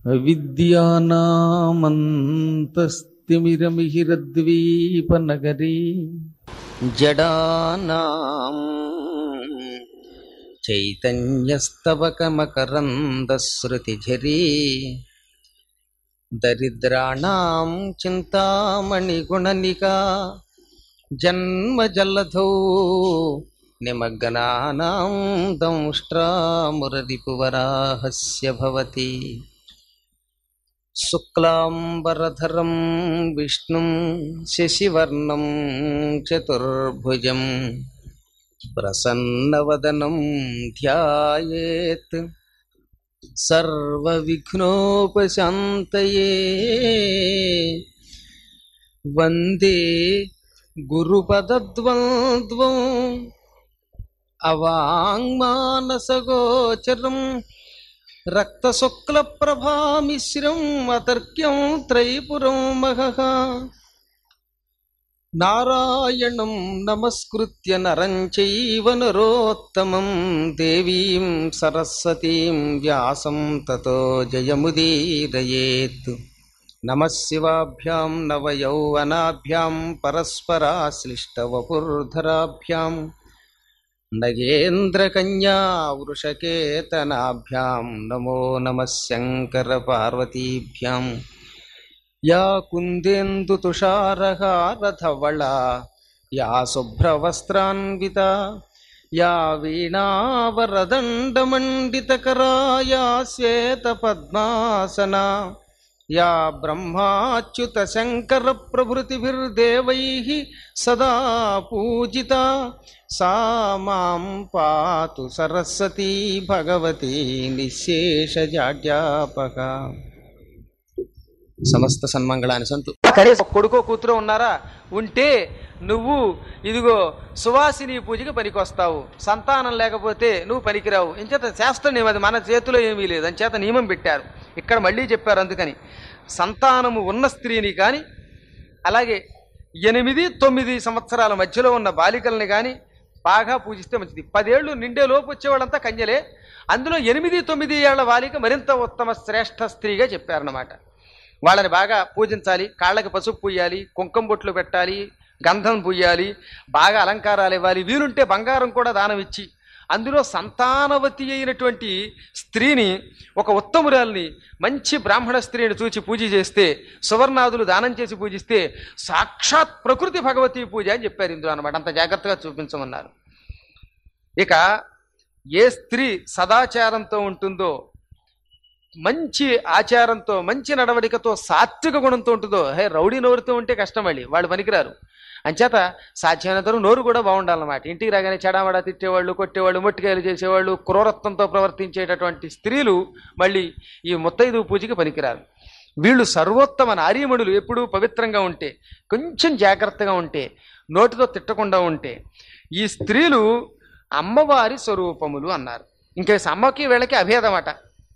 అవిద్యానామంతస్తిమిరమిహిరద్వీపనగరీ జడానాం చైతన్యస్తవకమకరందశ్రుతిఝరీ దరిద్రాణాం చింతామణిగుణనికా జన్మజల్లధౌ నిమగ్నానాం దంష్ట్రామురరిపువరాహస్య భవతి శుక్లాంబరధరం విష్ణుం శశివర్ణం చతుర్భుజం ప్రసన్నవదనం ధ్యాయేత్ సర్వవిఘ్నోపశాంతయే వందే గురుపదద్వంద్వం అవాంగ్మానసగోచరం రక్తశుక్లప్రభామిశ్రం అతర్క్యం త్రైపురం మహః నారాయణం నమస్కృత్య నరం చైవ నరోత్తమం దేవీం సరస్వతీం వ్యాసం తతో జయముదీరయేత్ నమశివాభ్యాం నవయౌవనాభ్యాం పరస్పరాశ్లిష్టవపుర్ధరాభ్యాం నగేంద్రకన్యా వృషకేతనాభ్యాం నమో నమః శంకరపార్వతీభ్యాం యా కుందేందుతుషారహారధవళా యా శుభ్రవస్త్రాన్వితా యా వీణావరదండమండితకరా యా శ్వేతపద్మాసనా యా బ్రహ్మాచ్యుత శంకర ప్రభృతిభిర్దేవైः సదా పూజితా సా మాం పాతు సరస్వతీ భగవతి నిశేషజాడ్యాపక సమస్త సన్మంగళాన్ని సంతు కనీసం ఒక కొడుకో కూతురో ఉన్నారా ఉంటే నువ్వు ఇదిగో సువాసిని పూజకి పనికొస్తావు సంతానం లేకపోతే నువ్వు పనికిరావు ఇంచేత శాస్త్ర నియమం అది మన చేతిలో ఏమీ లేదు అంచేత నియమం పెట్టారు ఇక్కడ మళ్ళీ చెప్పారు అందుకని సంతానము ఉన్న స్త్రీని కానీ అలాగే ఎనిమిది తొమ్మిది సంవత్సరాల మధ్యలో ఉన్న బాలికల్ని కానీ బాగా పూజిస్తే మంచిది పదేళ్ళు నిండే లోపు వచ్చేవాళ్ళంతా కన్యలే అందులో ఎనిమిది తొమ్మిది ఏళ్ల బాలిక మరింత ఉత్తమ శ్రేష్ఠ స్త్రీగా చెప్పారన్నమాట వాళ్ళని బాగా పూజించాలి కాళ్ళకి పసుపు పూయాలి కుంకుమ బొట్లు పెట్టాలి గంధం పూయాలి బాగా అలంకారాలు ఇవ్వాలి వీలుంటే బంగారం కూడా దానం ఇచ్చి అందులో సంతానవతి అయినటువంటి స్త్రీని ఒక ఉత్తమురాల్ని మంచి బ్రాహ్మణ స్త్రీని చూచి పూజ చేస్తే సువర్ణాదులు దానం చేసి పూజిస్తే సాక్షాత్ ప్రకృతి భగవతి పూజ అని చెప్పారు ఇందులో అనమాట అంత జాగ్రత్తగా చూపించమన్నారు ఇక ఏ స్త్రీ సదాచారంతో ఉంటుందో మంచి ఆచారంతో మంచి నడవడికతో సాత్విక గుణంతో ఉంటుందో హే రౌడీ నోరుతో ఉంటే కష్టం మళ్ళీ వాళ్ళు పనికిరారు అంచేత సాధ్యమైనంత నోరు కూడా బాగుండాలన్నమాట ఇంటికి రాగానే చెడామడా తిట్టేవాళ్ళు కొట్టేవాళ్ళు మొట్టికాయలు చేసేవాళ్ళు క్రూరత్వంతో ప్రవర్తించేటటువంటి స్త్రీలు మళ్ళీ ఈ ముత్తైదు పూజకి పనికిరారు వీళ్ళు సర్వోత్తమ నారీమణులు ఎప్పుడూ పవిత్రంగా ఉంటే కొంచెం జాగ్రత్తగా ఉంటే నోటితో తిట్టకుండా ఉంటే ఈ స్త్రీలు అమ్మవారి స్వరూపములు అన్నారు ఇంకా అమ్మకి వీళ్ళకి అభేదమట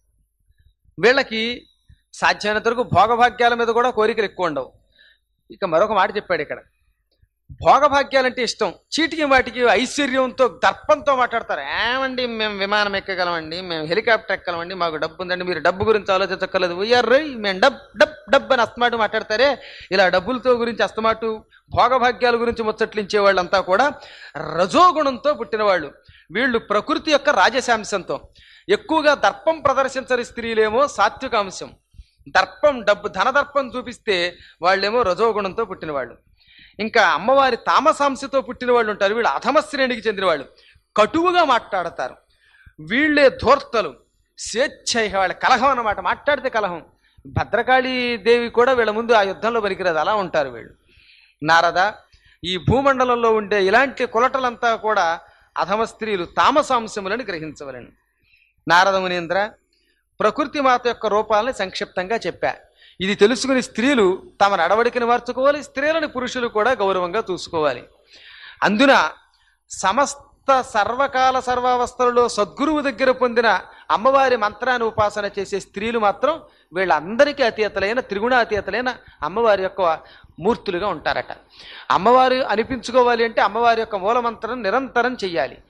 వీళ్ళకి సాధ్యమైనంత వరకు భోగభాగ్యాల మీద కూడా కోరికలు ఎక్కువ ఉండవు ఇక మరొక మాట చెప్పాడు ఇక్కడ భోగభాగ్యాలంటే ఇష్టం చీటికి వాటికి ఐశ్వర్యంతో దర్పంతో మాట్లాడతారు ఏమండి మేము విమానం ఎక్కగలమండి మేము హెలికాప్టర్ ఎక్కగలమండి మాకు డబ్బు ఉందండి మీరు డబ్బు గురించి ఆలోచించక్కర్లేదు ఉయ్యారు మేము డబ్ డబ్ డబ్ అని అస్తమాటు మాట్లాడతారే ఇలా డబ్బులతో గురించి అస్తమాటు భోగభాగ్యాల గురించి ముచ్చట్లించే వాళ్ళంతా కూడా రజోగుణంతో పుట్టినవాళ్ళు వీళ్ళు ప్రకృతి యొక్క రాజశాంశంతో ఎక్కువగా దర్పం ప్రదర్శించని స్త్రీలేమో సాత్విక అంశం దర్పం డబ్బు ధనదర్పం చూపిస్తే వాళ్ళేమో రజోగుణంతో పుట్టినవాళ్ళు ఇంకా అమ్మవారి తామసాంశతో పుట్టిన వాళ్ళు ఉంటారు వీళ్ళు అధమ శ్రేణికి చెందిన వాళ్ళు కటువుగా మాట్లాడతారు వీళ్ళే ధూర్తలు స్వేచ్ఛ ఇక వాళ్ళ కలహం అన్నమాట మాట్లాడితే కలహం భద్రకాళి దేవి కూడా వీళ్ళ ముందు ఆ యుద్ధంలో పనికిరాదు అలా ఉంటారు వీళ్ళు నారద ఈ భూమండలంలో ఉండే ఇలాంటి కులటలంతా కూడా అధమ స్త్రీలు తామసాంశములని గ్రహించవలను నారద మునీంద్ర ప్రకృతి మాత యొక్క రూపాలని సంక్షిప్తంగా చెప్పా ఇది తెలుసుకుని స్త్రీలు తమ నడవడికని మార్చుకోవాలి స్త్రీలని పురుషులు కూడా గౌరవంగా చూసుకోవాలి అందున సమస్త సర్వకాల సర్వావస్థలలో సద్గురువు దగ్గర పొందిన అమ్మవారి మంత్రాన్ని ఉపాసన చేసే స్త్రీలు మాత్రం వీళ్ళందరికీ అతీతలైన త్రిగుణాతీతలైన అమ్మవారి యొక్క మూర్తులుగా ఉంటారట అమ్మవారు అనిపించుకోవాలి అంటే అమ్మవారి యొక్క మూలమంత్రం నిరంతరం చెయ్యాలి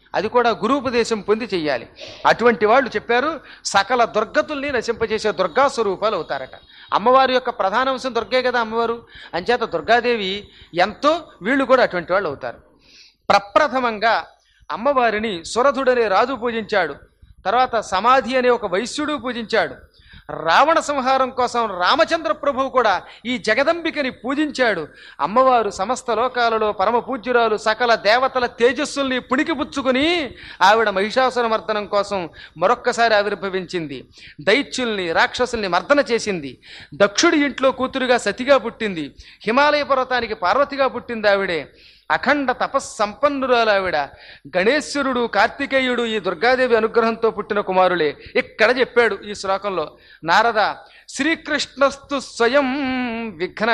అది కూడా గురూపదేశం పొంది చెయ్యాలి అటువంటి వాళ్ళు చెప్పారు సకల దుర్గతుల్ని నశింపజేసే దుర్గా స్వరూపాలు అవుతారట అమ్మవారి యొక్క ప్రధాన అంశం దుర్గే కదా అమ్మవారు అంచేత దుర్గాదేవి ఎంతో వీళ్ళు కూడా అటువంటి వాళ్ళు అవుతారు ప్రప్రథమంగా అమ్మవారిని సురధుడనే రాజు పూజించాడు తర్వాత సమాధి అనే ఒక వైశ్యుడు పూజించాడు రావణ సంహారం కోసం రామచంద్ర ప్రభువు కూడా ఈ జగదంబికని పూజించాడు అమ్మవారు సమస్త లోకాలలో పరమ పూజ్యురాలు సకల దేవతల తేజస్సుల్ని పుణికిపుచ్చుకుని ఆవిడ మహిషాసుర మర్దనం కోసం మరొక్కసారి ఆవిర్భవించింది దైత్యుల్ని రాక్షసుల్ని మర్దన చేసింది దక్షుడి ఇంట్లో కూతురుగా సతిగా పుట్టింది హిమాలయ పర్వతానికి పార్వతిగా పుట్టింది ఆవిడే అఖండ తపస్సంపన్నురాలు ఆవిడ గణేశ్వరుడు కార్తికేయుడు ఈ దుర్గాదేవి అనుగ్రహంతో పుట్టిన కుమారులే ఇక్కడ చెప్పాడు ఈ శ్లోకంలో నారద శ్రీకృష్ణస్తు స్వయం విఘ్న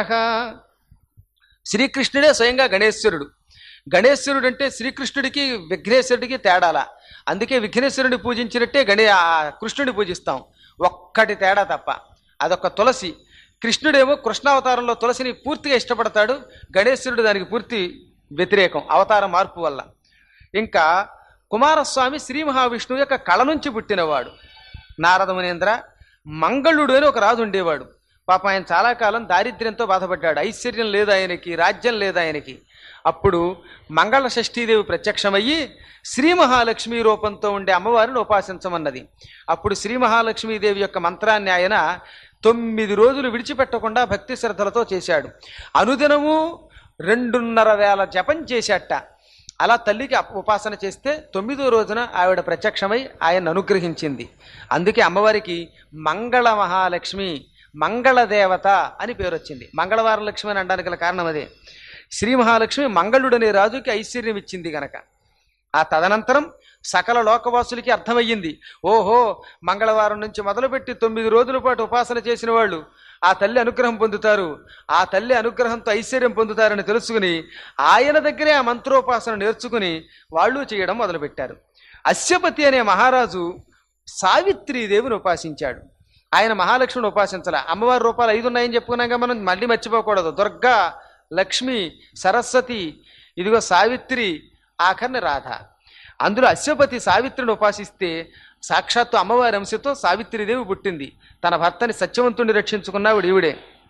శ్రీకృష్ణుడే స్వయంగా గణేశ్వరుడు గణేశ్వరుడు అంటే శ్రీకృష్ణుడికి విఘ్నేశ్వరుడికి తేడాల అందుకే విఘ్నేశ్వరుడిని పూజించినట్టే గణే ఆ కృష్ణుడిని పూజిస్తాం ఒక్కటి తేడా తప్ప అదొక తులసి కృష్ణుడేమో కృష్ణావతారంలో తులసిని పూర్తిగా ఇష్టపడతాడు గణేశ్వరుడు దానికి పూర్తి వ్యతిరేకం అవతార మార్పు వల్ల ఇంకా కుమారస్వామి శ్రీ మహావిష్ణువు యొక్క కళ నుంచి పుట్టినవాడు నారద మునేంద్ర మంగళుడు అని ఒక రాజు ఉండేవాడు పాపం ఆయన చాలా కాలం దారిద్ర్యంతో బాధపడ్డాడు ఐశ్వర్యం లేదు ఆయనకి రాజ్యం లేదు ఆయనకి అప్పుడు మంగళ షష్ఠీదేవి ప్రత్యక్షమయ్యి శ్రీ మహాలక్ష్మి రూపంతో ఉండే అమ్మవారిని ఉపాసించమన్నది అప్పుడు శ్రీ మహాలక్ష్మీదేవి యొక్క మంత్రాన్ని ఆయన తొమ్మిది రోజులు విడిచిపెట్టకుండా భక్తి శ్రద్ధలతో చేశాడు అనుదినము రెండున్నర వేల జపం చేశాట అలా తల్లికి అప్- ఉపాసన చేస్తే తొమ్మిదో రోజున ఆవిడ ప్రత్యక్షమై ఆయన అనుగ్రహించింది అందుకే అమ్మవారికి మంగళ మహాలక్ష్మి మంగళ దేవత అని పేరు వచ్చింది మంగళవార లక్ష్మి అని అనడానికి గల కారణం అదే శ్రీ మహాలక్ష్మి మంగళుడనే రాజుకి ఐశ్వర్యం ఇచ్చింది గనక ఆ తదనంతరం సకల లోకవాసులకి అర్థమయ్యింది ఓహో మంగళవారం నుంచి మొదలుపెట్టి తొమ్మిది రోజుల పాటు ఉపాసన చేసిన వాళ్ళు ఆ తల్లి అనుగ్రహం పొందుతారు ఆ తల్లి అనుగ్రహంతో ఐశ్వర్యం పొందుతారని తెలుసుకుని ఆయన దగ్గరే ఆ మంత్రోపాసన నేర్చుకుని వాళ్ళు చేయడం మొదలుపెట్టారు అశ్వపతి అనే మహారాజు సావిత్రీదేవిని ఉపాసించాడు ఆయన మహాలక్ష్మిని ఉపాసించాల అమ్మవారి రూపాలు ఐదు ఉన్నాయని చెప్పుకున్నాక మనం మళ్ళీ మర్చిపోకూడదు దుర్గా లక్ష్మి సరస్వతి ఇదిగో సావిత్రి ఆఖరిని రాధ అందులో అశ్వపతి సావిత్రిని ఉపాసిస్తే సాక్షాత్తు అమ్మవారి అంశతో సావిత్రిదేవి పుట్టింది తన భర్తని సత్యవంతుడిని రక్షించుకున్నావిడ ఈవిడే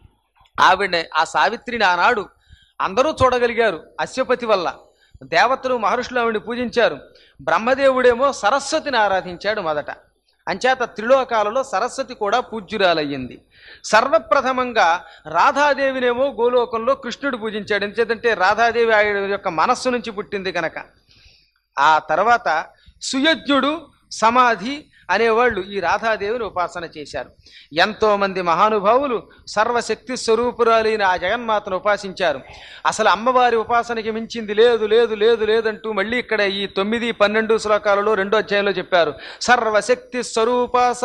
ఆవిడ ఆ సావిత్రిని ఆనాడు అందరూ చూడగలిగారు అశ్వపతి వల్ల దేవతలు మహర్షులు ఆవిడని పూజించారు బ్రహ్మదేవుడేమో సరస్వతిని ఆరాధించాడు మొదట అంచేత త్రిలోకాలలో సరస్వతి కూడా పూజ్యురాలయ్యింది సర్వప్రథమంగా రాధాదేవినేమో గోలోకంలో కృష్ణుడు పూజించాడు ఎందుచేతంటే రాధాదేవి ఆయన యొక్క మనస్సు నుంచి పుట్టింది కనుక ఆ తర్వాత సుయజ్ఞుడు సమాధి అనేవాళ్ళు ఈ రాధాదేవిని ఉపాసన చేశారు ఎంతో మంది మహానుభావులు సర్వశక్తి స్వరూపురాలైన ఆ జగన్మాతను ఉపాసించారు అసలు అమ్మవారి ఉపాసనకి మించింది లేదు లేదు లేదు లేదంటూ మళ్ళీ ఇక్కడ ఈ తొమ్మిది పన్నెండు శ్లోకాలలో రెండో అధ్యాయంలో చెప్పారు సర్వశక్తి స్వరూపాస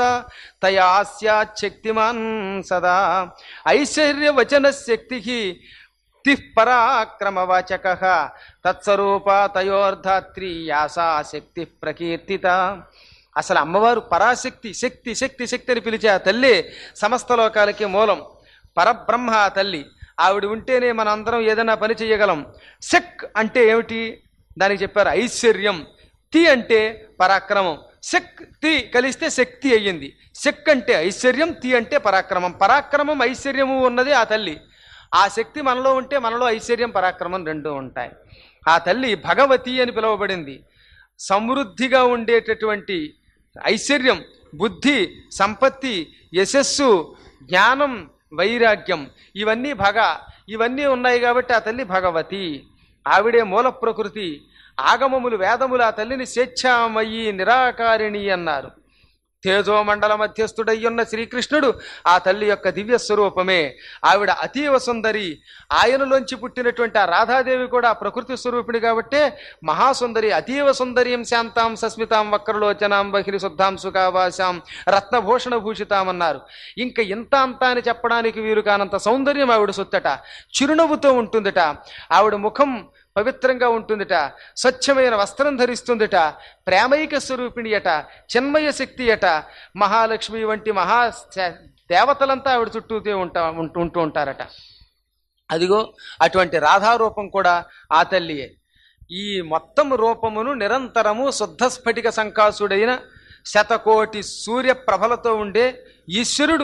తయాస్యాశక్తిమాన్ సదా ఐశ్వర్య వచన శక్తికి తిః పరాక్రమవాచక తత్స్వరూప తయోర్ధాత్రి యాసా శక్తి ప్రకీర్తిత అసలు అమ్మవారు పరాశక్తి శక్తి శక్తి శక్తి అని పిలిచే ఆ తల్లి సమస్త లోకాలకి మూలం పరబ్రహ్మ ఆ తల్లి ఆవిడ ఉంటేనే మన అందరం ఏదైనా పని చేయగలం శక్ అంటే ఏమిటి దానికి చెప్పారు ఐశ్వర్యం తి అంటే పరాక్రమం శక్ తి కలిస్తే శక్తి అయ్యింది శక్ అంటే ఐశ్వర్యం తి అంటే పరాక్రమం పరాక్రమం ఐశ్వర్యము ఉన్నది ఆ తల్లి ఆ శక్తి మనలో ఉంటే మనలో ఐశ్వర్యం పరాక్రమం రెండు ఉంటాయి ఆ తల్లి భగవతి అని పిలువబడింది సమృద్ధిగా ఉండేటటువంటి ఐశ్వర్యం బుద్ధి సంపత్తి యశస్సు జ్ఞానం వైరాగ్యం ఇవన్నీ భగ ఇవన్నీ ఉన్నాయి కాబట్టి ఆ తల్లి భగవతి ఆవిడే మూల ప్రకృతి ఆగమములు వేదములు ఆ తల్లిని స్వేచ్ఛామయ్యి నిరాకారిణి అన్నారు తేజోమండల మధ్యస్థుడయ్యున్న శ్రీకృష్ణుడు ఆ తల్లి యొక్క దివ్య స్వరూపమే ఆవిడ అతీవ సుందరి ఆయనలోంచి పుట్టినటువంటి ఆ రాధాదేవి కూడా ప్రకృతి స్వరూపిణి కాబట్టే మహాసుందరి అతీవ సుందరీం శాంతాం సస్మితాం వక్రలోచనాం బహిరి శుద్ధాం సుఖావాసాం రత్నభూషణ భూషితామన్నారు ఇంకా ఇంత అంత అని చెప్పడానికి వీలు కానంత సౌందర్యం ఆవిడ సొత్తట చిరునవ్వుతో ఉంటుందట ఆవిడ ముఖం పవిత్రంగా ఉంటుందిట స్వచ్ఛమైన వస్త్రం ధరిస్తుందిట ప్రేమైక స్వరూపిణి అట చిన్మయ శక్తి అట మహాలక్ష్మి వంటి మహా శ- దేవతలంతా ఆవిడ చుట్టూతే ఉంటా ఉంటూ ఉంటూ ఉంటారట అదిగో అటువంటి రాధారూపం కూడా ఆ తల్లియే ఈ మొత్తం రూపమును నిరంతరము శుద్ధ స్ఫటిక సంకాసుడైన శతకోటి సూర్య ప్రభలతో ఉండే ఈశ్వరుడు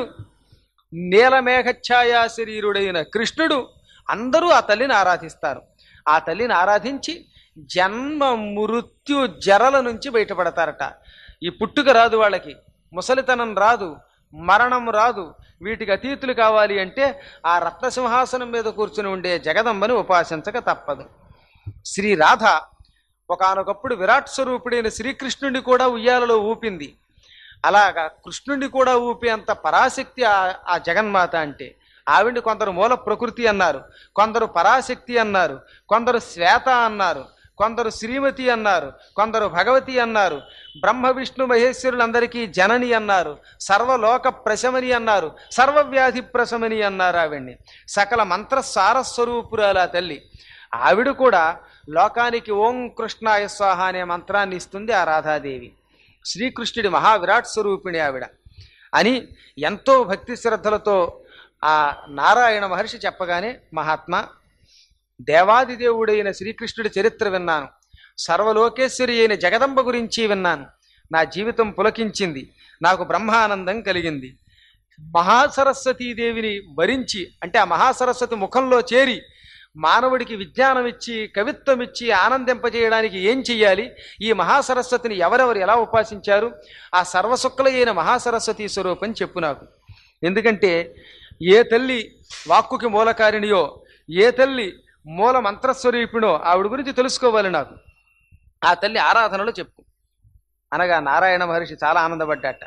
నీలమేఘఛాయా శరీరుడైన కృష్ణుడు అందరూ ఆ తల్లిని ఆరాధిస్తారు ఆ తల్లిని ఆరాధించి జన్మ మృత్యు జరల నుంచి బయటపడతారట ఈ పుట్టుక రాదు వాళ్ళకి ముసలితనం రాదు మరణం రాదు వీటికి అతీతులు కావాలి అంటే ఆ రత్నసింహాసనం మీద కూర్చుని ఉండే జగదంబని ఉపాసించక తప్పదు శ్రీ రాధ ఒకానొకప్పుడు విరాట్ స్వరూపుడైన శ్రీకృష్ణుడిని కూడా ఉయ్యాలలో ఊపింది అలాగా కృష్ణుడిని కూడా ఊపే అంత పరాశక్తి ఆ- ఆ జగన్మాత అంటే ఆవిడ్ని కొందరు మూల ప్రకృతి అన్నారు కొందరు పరాశక్తి అన్నారు కొందరు శ్వేత అన్నారు కొందరు శ్రీమతి అన్నారు కొందరు భగవతి అన్నారు బ్రహ్మ విష్ణు మహేశ్వరులందరికీ జనని అన్నారు సర్వలోక ప్రశమని అన్నారు సర్వవ్యాధి ప్రశమని అన్నారు ఆవిడ్ని సకల మంత్ర సారస్వరూపురాల తల్లి ఆవిడ కూడా లోకానికి ఓం కృష్ణాయ స్వాహ అనే మంత్రాన్ని ఇస్తుంది ఆ రాధాదేవి శ్రీకృష్ణుడి మహావిరాట్ స్వరూపిణి ఆవిడ అని ఎంతో భక్తి శ్రద్ధలతో ఆ నారాయణ మహర్షి చెప్పగానే మహాత్మా దేవాదిదేవుడైన శ్రీకృష్ణుడి చరిత్ర విన్నాను సర్వలోకేశ్వరి అయిన జగదంబ గురించి విన్నాను నా జీవితం పులకించింది నాకు బ్రహ్మానందం కలిగింది మహాసరస్వతీదేవిని వరించి అంటే ఆ మహాసరస్వతి ముఖంలో చేరి మానవుడికి విజ్ఞానం ఇచ్చి కవిత్వం ఇచ్చి ఆనందింపజేయడానికి ఏం చెయ్యాలి ఈ మహాసరస్వతిని ఎవరెవరు ఎలా ఉపాసించారు ఆ సర్వశుక్ల అయిన మహాసరస్వతి స్వరూపం చెప్పు నాకు ఎందుకంటే ఏ తల్లి వాక్కుకి మూలకారిణియో ఏ తల్లి మూల మంత్రస్వరూపిణో ఆవిడ గురించి తెలుసుకోవాలి నాకు ఆ తల్లి ఆరాధనలో చెప్పు అనగా నారాయణ మహర్షి చాలా ఆనందపడ్డాట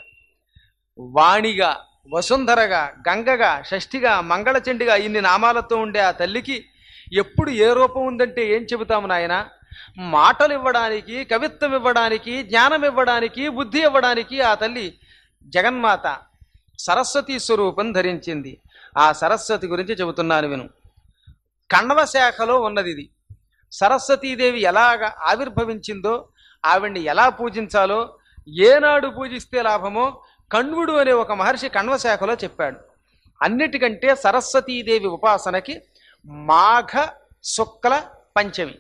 వాణిగా వసుంధరగా గంగగా షష్ఠిగా మంగళచండిగా ఇన్ని నామాలతో ఉండే ఆ తల్లికి ఎప్పుడు ఏ రూపం ఉందంటే ఏం చెబుతాము నాయన మాటలు ఇవ్వడానికి కవిత్వం ఇవ్వడానికి జ్ఞానం ఇవ్వడానికి బుద్ధి ఇవ్వడానికి ఆ తల్లి జగన్మాత సరస్వతి స్వరూపం ధరించింది ఆ సరస్వతి గురించి చెబుతున్నాను విను కణవ శాఖలో ఉన్నది ఇది సరస్వతీదేవి ఎలాగ ఆవిర్భవించిందో ఆవిడ్ని ఎలా పూజించాలో ఏనాడు పూజిస్తే లాభమో కణ్వుడు అనే ఒక మహర్షి కణ్వ శాఖలో చెప్పాడు అన్నిటికంటే సరస్వతీదేవి ఉపాసనకి మాఘ శుక్ల పంచమి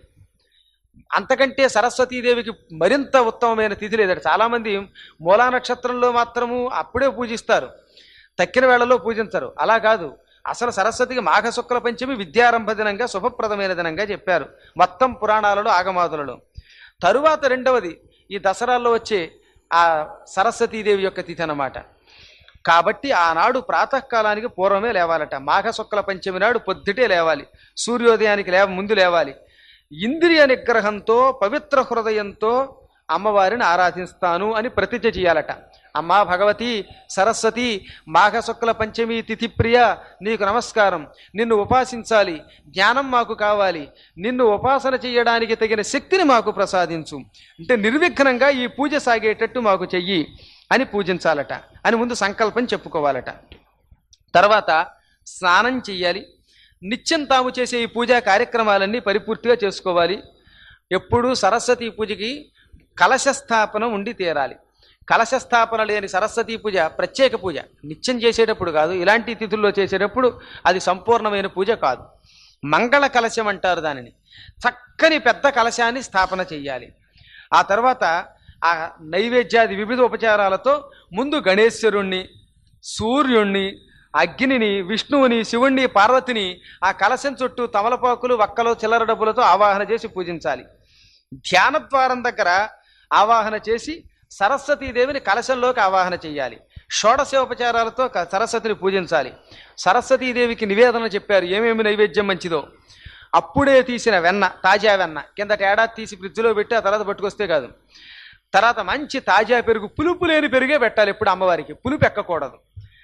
అంతకంటే సరస్వతీదేవికి మరింత ఉత్తమమైన తిథి లేదట చాలామంది మూలా నక్షత్రంలో మాత్రము అప్పుడే పూజిస్తారు తక్కిన వేళలో పూజించరు అలా కాదు అసలు సరస్వతికి మాఘ శుక్ల పంచమి విద్యారంభ దినంగా శుభప్రదమైన దినంగా చెప్పారు మొత్తం పురాణాలలో ఆగమాదులలో తరువాత రెండవది ఈ దసరాల్లో వచ్చే ఆ సరస్వతీదేవి యొక్క తిథి అన్నమాట కాబట్టి ఆనాడు ప్రాతకాలానికి పూర్వమే లేవాలట మాఘ శుక్ల పంచమి నాడు పొద్దుటే లేవాలి సూర్యోదయానికి లేవ ముందు లేవాలి ఇంద్రియ నిగ్రహంతో పవిత్ర హృదయంతో అమ్మవారిని ఆరాధిస్తాను అని ప్రతిజ్ఞ చేయాలట అమ్మా భగవతి సరస్వతి మాఘ శుక్ల పంచమి తిథి ప్రియ నీకు నమస్కారం నిన్ను ఉపాసించాలి జ్ఞానం మాకు కావాలి నిన్ను ఉపాసన చేయడానికి తగిన శక్తిని మాకు ప్రసాదించు అంటే నిర్విఘ్నంగా ఈ పూజ సాగేటట్టు మాకు చెయ్యి అని పూజించాలట అని ముందు సంకల్పం చెప్పుకోవాలట తర్వాత స్నానం చెయ్యాలి నిత్యం తాము చేసే ఈ పూజా కార్యక్రమాలన్నీ పరిపూర్తిగా చేసుకోవాలి ఎప్పుడూ సరస్వతి పూజకి కలశస్థాపన ఉండి తీరాలి కలశస్థాపన లేని సరస్వతి పూజ ప్రత్యేక పూజ నిత్యం చేసేటప్పుడు కాదు ఇలాంటి తిథుల్లో చేసేటప్పుడు అది సంపూర్ణమైన పూజ కాదు మంగళ కలశం అంటారు దానిని చక్కని పెద్ద కలశాన్ని స్థాపన చెయ్యాలి ఆ తర్వాత ఆ నైవేద్యాది వివిధ ఉపచారాలతో ముందు గణేశ్వరుణ్ణి సూర్యుణ్ణి అగ్నిని విష్ణువుని శివుణ్ణి పార్వతిని ఆ కలశం చుట్టూ తమలపాకులు వక్కలు చిల్లర డబ్బులతో ఆవాహన చేసి పూజించాలి ధ్యానద్వారం దగ్గర ఆవాహన చేసి సరస్వతీదేవిని కలశంలోకి ఆవాహన చేయాలి షోడశోపచారాలతో క- సరస్వతిని పూజించాలి సరస్వతీదేవికి నివేదన చెప్పారు ఏమేమి నైవేద్యం మంచిదో అప్పుడే తీసిన వెన్న తాజా వెన్న కిందటి ఏడాది తీసి ఫ్రిడ్జ్లో పెట్టి ఆ తర్వాత పట్టుకొస్తే కాదు తర్వాత మంచి తాజా పెరుగు పులుపు లేని పెరుగే పెట్టాలి ఎప్పుడు అమ్మవారికి పులుపు ఎక్కకూడదు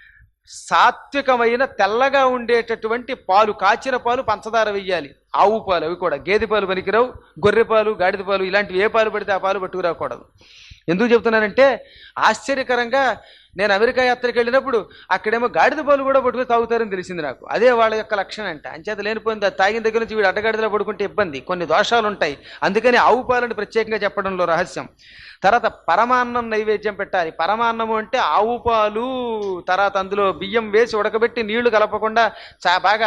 సాత్వికమైన తెల్లగా ఉండేటటువంటి పాలు కాచిన పాలు పంచదార వెయ్యాలి ఆవు పాలు అవి కూడా గేదె పాలు పనికిరావు గొర్రె పాలు గాడిద పాలు ఇలాంటివి ఏ పాలు పడితే ఆ పాలు పట్టుకురాకూడదు ఎందుకు చెప్తున్నానంటే ఆశ్చర్యకరంగా నేను అమెరికా యాత్రకు వెళ్ళినప్పుడు అక్కడేమో గాడిద పాలు కూడా పట్టుకుని తాగుతారని తెలిసింది నాకు అదే వాళ్ళ యొక్క లక్షణం అంట అంచేత లేనిపోయింది అది తాగిన దగ్గర నుంచి వీడు అడ్డగాడిదలో పడుకుంటే ఇబ్బంది కొన్ని దోషాలు ఉంటాయి అందుకని ఆవు పాలని ప్రత్యేకంగా చెప్పడంలో రహస్యం తర్వాత పరమాన్నం నైవేద్యం పెట్టాలి పరమాన్నము అంటే ఆవు పాలు తర్వాత అందులో బియ్యం వేసి ఉడకబెట్టి నీళ్లు కలపకుండా చా బాగా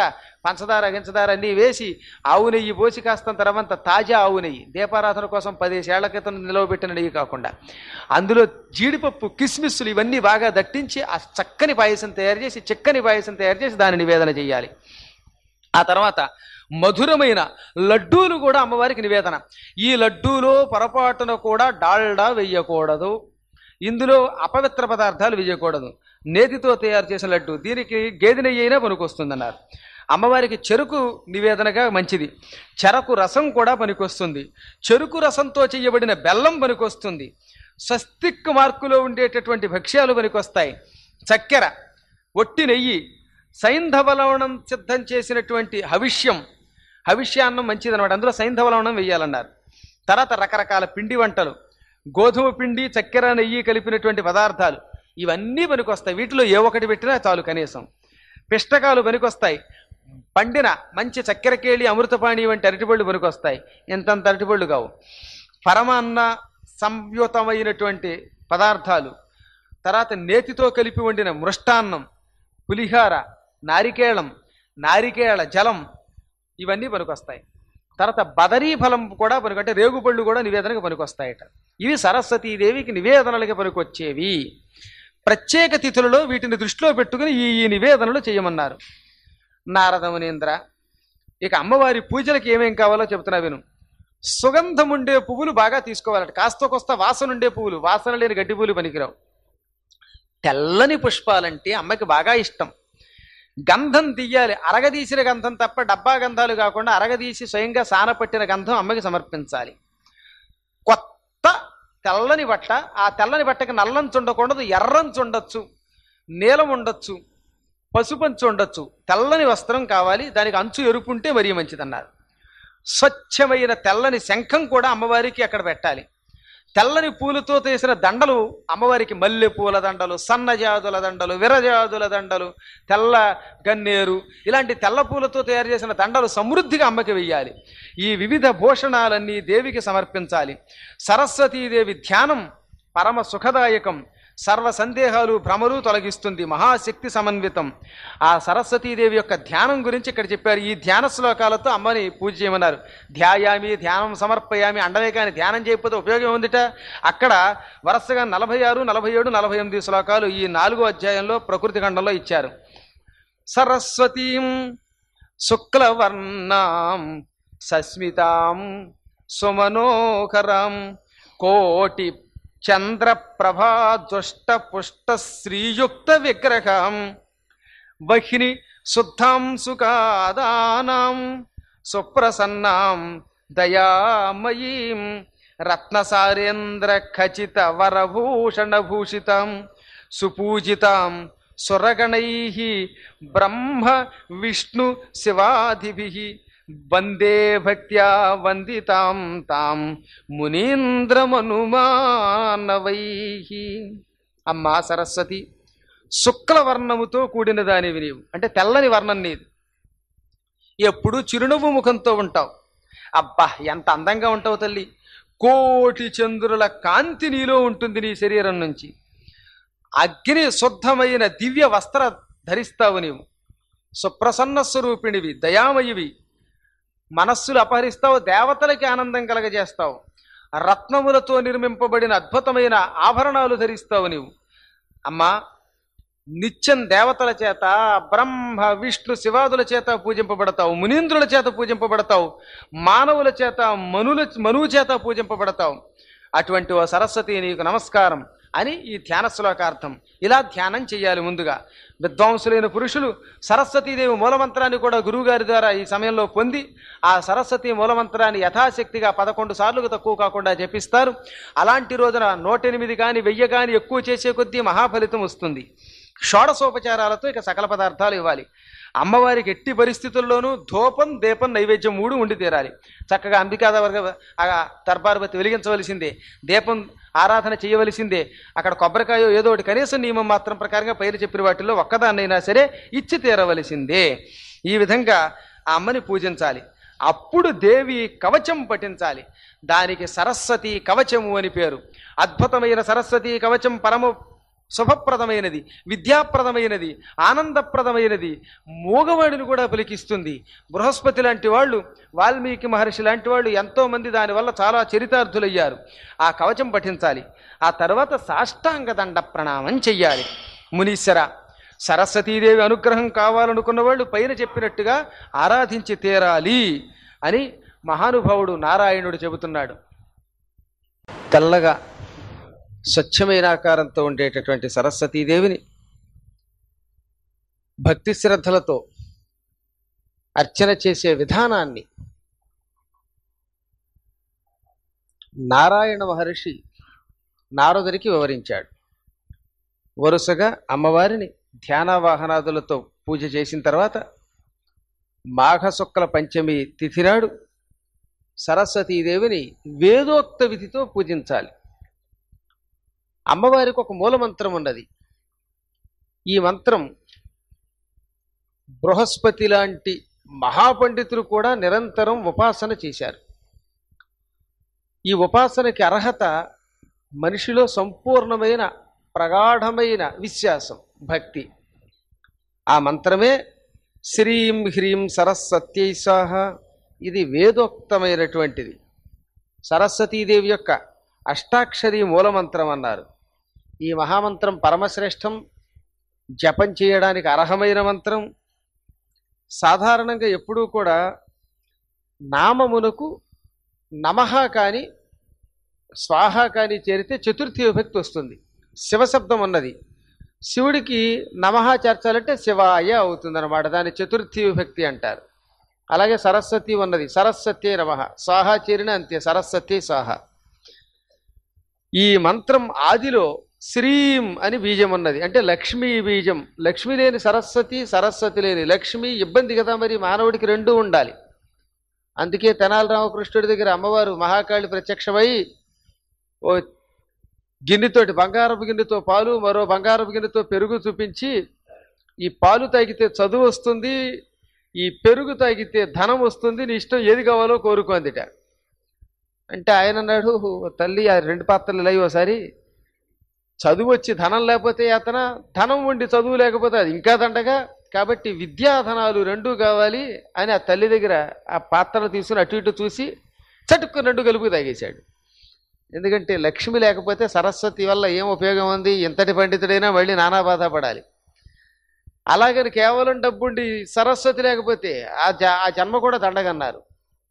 పంచదార గించదార అన్నీ వేసి ఆవు నెయ్యి పోసి కాస్తంత రవంత తాజా ఆవు నెయ్యి దీపారాధన కోసం పదేసేళ్ల క్రితం నిలవబెట్టిన నెయ్యి కాకుండా అందులో జీడిపప్పు కిస్మిస్సులు ఇవన్నీ బాగా దట్టించి ఆ చక్కని పాయసం తయారు చేసి చిక్కని పాయసం తయారు చేసి దాన్ని నివేదన చేయాలి ఆ తర్వాత మధురమైన లడ్డూలు కూడా అమ్మవారికి నివేదన ఈ లడ్డూలో పొరపాటున కూడా డాల్డా వెయ్యకూడదు ఇందులో అపవిత్ర పదార్థాలు వేయకూడదు నేతితో తయారు చేసిన లడ్డు దీనికి గేదె నెయ్యి అయినా పనికొస్తుందన్నారు అమ్మవారికి చెరుకు నివేదనగా మంచిది చెరకు రసం కూడా పనికొస్తుంది చెరుకు రసంతో చేయబడిన బెల్లం పనికొస్తుంది స్వస్తిక్ మార్కులో ఉండేటటువంటి భక్ష్యాలు పనికొస్తాయి చక్కెర ఒట్టి నెయ్యి సైంధవ లవణం సిద్ధం చేసినటువంటి హవిష్యం హవిష్యాన్నం మంచిదన్నమాట అందులో సైంధవ లవణం వేయాలన్నారు తర్వాత రకరకాల పిండి వంటలు గోధుమ పిండి చక్కెర నెయ్యి కలిపినటువంటి పదార్థాలు ఇవన్నీ పనికొస్తాయి వీటిలో ఏ ఒకటి పెట్టినా చాలు కనీసం పిష్టకాలు పనికొస్తాయి పండిన మంచి చక్కెరకేళి అమృతపాణి వంటి అరటిపళ్ళు పనికొస్తాయి ఇంతంత అరటిపళ్ళు కావు పరమాన్న సంయుతమైనటువంటి పదార్థాలు తర్వాత నేతితో కలిపి వండిన మృష్టాన్నం పులిహార నారికేళం నారికేళ జలం ఇవన్నీ పనికొస్తాయి తర్వాత బదరీ ఫలం కూడా పనికి అంటే రేగుపళ్ళు కూడా నివేదనకు పనికొస్తాయట ఇవి సరస్వతీదేవికి నివేదనలకి పనికొచ్చేవి ప్రత్యేక తిథులలో వీటిని దృష్టిలో పెట్టుకుని ఈ ఈ నివేదనలు చేయమన్నారు నారదమునేంద్ర ఇక అమ్మవారి పూజలకి ఏమేం కావాలో చెబుతున్నా విను సుగంధం ఉండే పువ్వులు బాగా తీసుకోవాలట కాస్త కొస్త వాసన ఉండే పువ్వులు వాసన లేని గడ్డి పువ్వులు పనికిరావు తెల్లని పుష్పాలంటే అమ్మకి బాగా ఇష్టం గంధం తీయాలి అరగదీసిన గంధం తప్ప డబ్బా గంధాలు కాకుండా అరగదీసి స్వయంగా సానపట్టిన గంధం అమ్మకి సమర్పించాలి కొత్త తెల్లని బట్ట ఆ తెల్లని బట్టకి నల్లంచు ఉండకూడదు ఎర్రంచు ఉండొచ్చు నీలం ఉండొచ్చు పసుపంచు ఉండొచ్చు తెల్లని వస్త్రం కావాలి దానికి అంచు ఎరుపు ఉంటే మరీ మంచిదన్నారు స్వచ్ఛమైన తెల్లని శంఖం కూడా అమ్మవారికి అక్కడ పెట్టాలి తెల్లని పూలతో చేసిన దండలు అమ్మవారికి మల్లె పూల దండలు సన్నజాజుల దండలు విరజాజుల దండలు తెల్ల గన్నేరు ఇలాంటి తెల్ల పూలతో తయారు చేసిన దండలు సమృద్ధిగా అమ్మకి వెయ్యాలి ఈ వివిధ భూషణాలన్నీ దేవికి సమర్పించాలి సరస్వతీదేవి ధ్యానం పరమ సుఖదాయకం సర్వ సందేహాలు భ్రమలు తొలగిస్తుంది మహాశక్తి సమన్వితం ఆ సరస్వతీదేవి యొక్క ధ్యానం గురించి ఇక్కడ చెప్పారు ఈ ధ్యాన శ్లోకాలతో అమ్మని పూజ చేయమన్నారు ధ్యాయామి ధ్యానం సమర్పయామి అండమే కానీ ధ్యానం చేయకపోతే ఉపయోగం ఉందిట అక్కడ వరుసగా నలభై ఆరు నలభై ఏడు నలభై ఎనిమిది శ్లోకాలు ఈ నాలుగో అధ్యాయంలో ప్రకృతి ఖండంలో ఇచ్చారు సరస్వతీం శుక్లవర్ణాం సస్మితాం సుమనోకరం కోటి చంద్ర ప్రభా దుష్ట పుష్ట శ్రీయుక్త విగ్రహం బహిని శుద్ధాం సుఖాదానాం సుప్రసన్నాం దయామయీం రత్నసారేంద్ర ఖచిత వరభూషణ భూషితాం సుపూజితాం సురగణై బ్రహ్మ విష్ణు శివాదిభి వందే భక్త్యా వందితాం తాం మునీంద్రమనుమానవై అమ్మా సరస్వతి శుక్లవర్ణముతో కూడిన దానివి నీవు అంటే తెల్లని వర్ణం నీది ఎప్పుడు చిరునవ్వు ముఖంతో ఉంటావు అబ్బా ఎంత అందంగా ఉంటావు తల్లి కోటి చంద్రుల కాంతి నీలో ఉంటుంది నీ శరీరం నుంచి అగ్ని శుద్ధమైన దివ్య వస్త్ర ధరిస్తావు నీవు సుప్రసన్న స్వరూపిణివి దయామయివి మనస్సులు అపహరిస్తావు దేవతలకి ఆనందం కలగజేస్తావు రత్నములతో నిర్మింపబడిన అద్భుతమైన ఆభరణాలు ధరిస్తావు నీవు అమ్మా నిత్యం దేవతల చేత బ్రహ్మ విష్ణు శివాదుల చేత పూజింపబడతావు మునీంద్రుల చేత పూజింపబడతావు మానవుల చేత మనుల మనువు చేత పూజింపబడతావు అటువంటి ఓ సరస్వతి నీకు నమస్కారం అని ఈ ధ్యాన శ్లోకార్థం ఇలా ధ్యానం చేయాలి ముందుగా విద్వాంసులైన పురుషులు సరస్వతీదేవి మూలమంత్రాన్ని కూడా గురువుగారి ద్వారా ఈ సమయంలో పొంది ఆ సరస్వతి మూలమంత్రాన్ని యథాశక్తిగా పదకొండు సార్లుకు తక్కువ కాకుండా జపిస్తారు అలాంటి రోజున నూటెనిమిది కానీ వెయ్యి కానీ ఎక్కువ చేసే కొద్దీ మహాఫలితం వస్తుంది షోడసోపచారాలతో ఇక సకల పదార్థాలు ఇవ్వాలి అమ్మవారికి ఎట్టి పరిస్థితుల్లోనూ ధూపం దీపం నైవేద్యం మూడు ఉండి తీరాలి చక్కగా అంబికా వర్గ ఆ దర్బారుపతి వెలిగించవలసిందే దీపం ఆరాధన చేయవలసిందే అక్కడ కొబ్బరికాయ ఏదో ఒకటి కనీసం నియమం మాత్రం ప్రకారంగా పైరు చెప్పిన వాటిల్లో ఒక్కదాన్నైనా సరే ఇచ్చి తీరవలసిందే ఈ విధంగా ఆ అమ్మని పూజించాలి అప్పుడు దేవి కవచం పఠించాలి దానికి సరస్వతి కవచము అని పేరు అద్భుతమైన సరస్వతి కవచం పరమ శుభప్రదమైనది విద్యాప్రదమైనది ఆనందప్రదమైనది మూగవాడిని కూడా పలికిస్తుంది బృహస్పతి లాంటి వాళ్ళు వాల్మీకి మహర్షి లాంటి వాళ్ళు ఎంతో మంది దానివల్ల చాలా చరితార్థులయ్యారు ఆ కవచం పఠించాలి ఆ తర్వాత సాష్టాంగ దండ ప్రణామం చెయ్యాలి మునీశ్వర సరస్వతీదేవి అనుగ్రహం కావాలనుకున్న వాళ్ళు పైన చెప్పినట్టుగా ఆరాధించి తీరాలి అని మహానుభావుడు నారాయణుడు చెబుతున్నాడు తెల్లగా స్వచ్ఛమైన ఆకారంతో ఉండేటటువంటి సరస్వతీదేవిని భక్తి శ్రద్ధలతో అర్చన చేసే విధానాన్ని నారాయణ మహర్షి నారదునికి వివరించాడు వరుసగా అమ్మవారిని ధ్యానవాహనాదులతో పూజ చేసిన తర్వాత మాఘశుక్ల పంచమి తిథి నాడు సరస్వతీదేవిని వేదోక్త విధితో పూజించాలి అమ్మవారికి ఒక మూలమంత్రం ఉన్నది ఈ మంత్రం బృహస్పతి లాంటి మహాపండితులు కూడా నిరంతరం ఉపాసన చేశారు ఈ ఉపాసనకి అర్హత మనిషిలో సంపూర్ణమైన ప్రగాఢమైన విశ్వాసం భక్తి ఆ మంత్రమే శ్రీం హ్రీం సరస్వత్యై స్వాహ ఇది వేదోక్తమైనటువంటిది సరస్వతీదేవి యొక్క అష్టాక్షరి మూలమంత్రం అన్నారు ఈ మహామంత్రం పరమశ్రేష్టం జపం చేయడానికి అర్హమైన మంత్రం సాధారణంగా ఎప్పుడూ కూడా నామమునకు నమః కానీ స్వాహ కానీ చేరితే చతుర్థి విభక్తి వస్తుంది శివశబ్దం ఉన్నది శివుడికి నమః చేర్చాలంటే శివాయ అవుతుంది అనమాట దాని చతుర్థి విభక్తి అంటారు అలాగే సరస్వతి ఉన్నది సరస్వతి నమ స్వాహ చేరిన అంతే సరస్వతి స్వాహ ఈ మంత్రం ఆదిలో శ్రీం అని బీజం ఉన్నది అంటే లక్ష్మీ బీజం లక్ష్మి లేని సరస్వతి సరస్వతి లేని లక్ష్మి ఇబ్బంది కదా మరి మానవుడికి రెండూ ఉండాలి అందుకే తెనాలి రామకృష్ణుడి దగ్గర అమ్మవారు మహాకాళి ప్రత్యక్షమై ఓ గిన్నెతోటి బంగారపు గిన్నెతో పాలు మరో బంగారపు గిన్నెతో పెరుగు చూపించి ఈ పాలు తాగితే చదువు వస్తుంది ఈ పెరుగు తాగితే ధనం వస్తుంది నీ ఇష్టం ఏది కావాలో కోరుకోందిట అంటే ఆయన అన్నాడు తల్లి ఆ రెండు పాత్రలు ఇలా ఒకసారి చదువు వచ్చి ధనం లేకపోతే అతన ధనం ఉండి చదువు లేకపోతే అది ఇంకా దండగా కాబట్టి విద్యాధనాలు రెండూ కావాలి అని ఆ తల్లి దగ్గర ఆ పాత్రలు తీసుకుని అటు ఇటు చూసి చటుక్కు రెండు కలుపు తాగేశాడు ఎందుకంటే లక్ష్మి లేకపోతే సరస్వతి వల్ల ఏం ఉపయోగం ఉంది ఎంతటి పండితుడైనా మళ్ళీ నానా బాధపడాలి అలాగని కేవలం డబ్బుండి సరస్వతి లేకపోతే ఆ జ ఆ జన్మ కూడా దండగన్నారు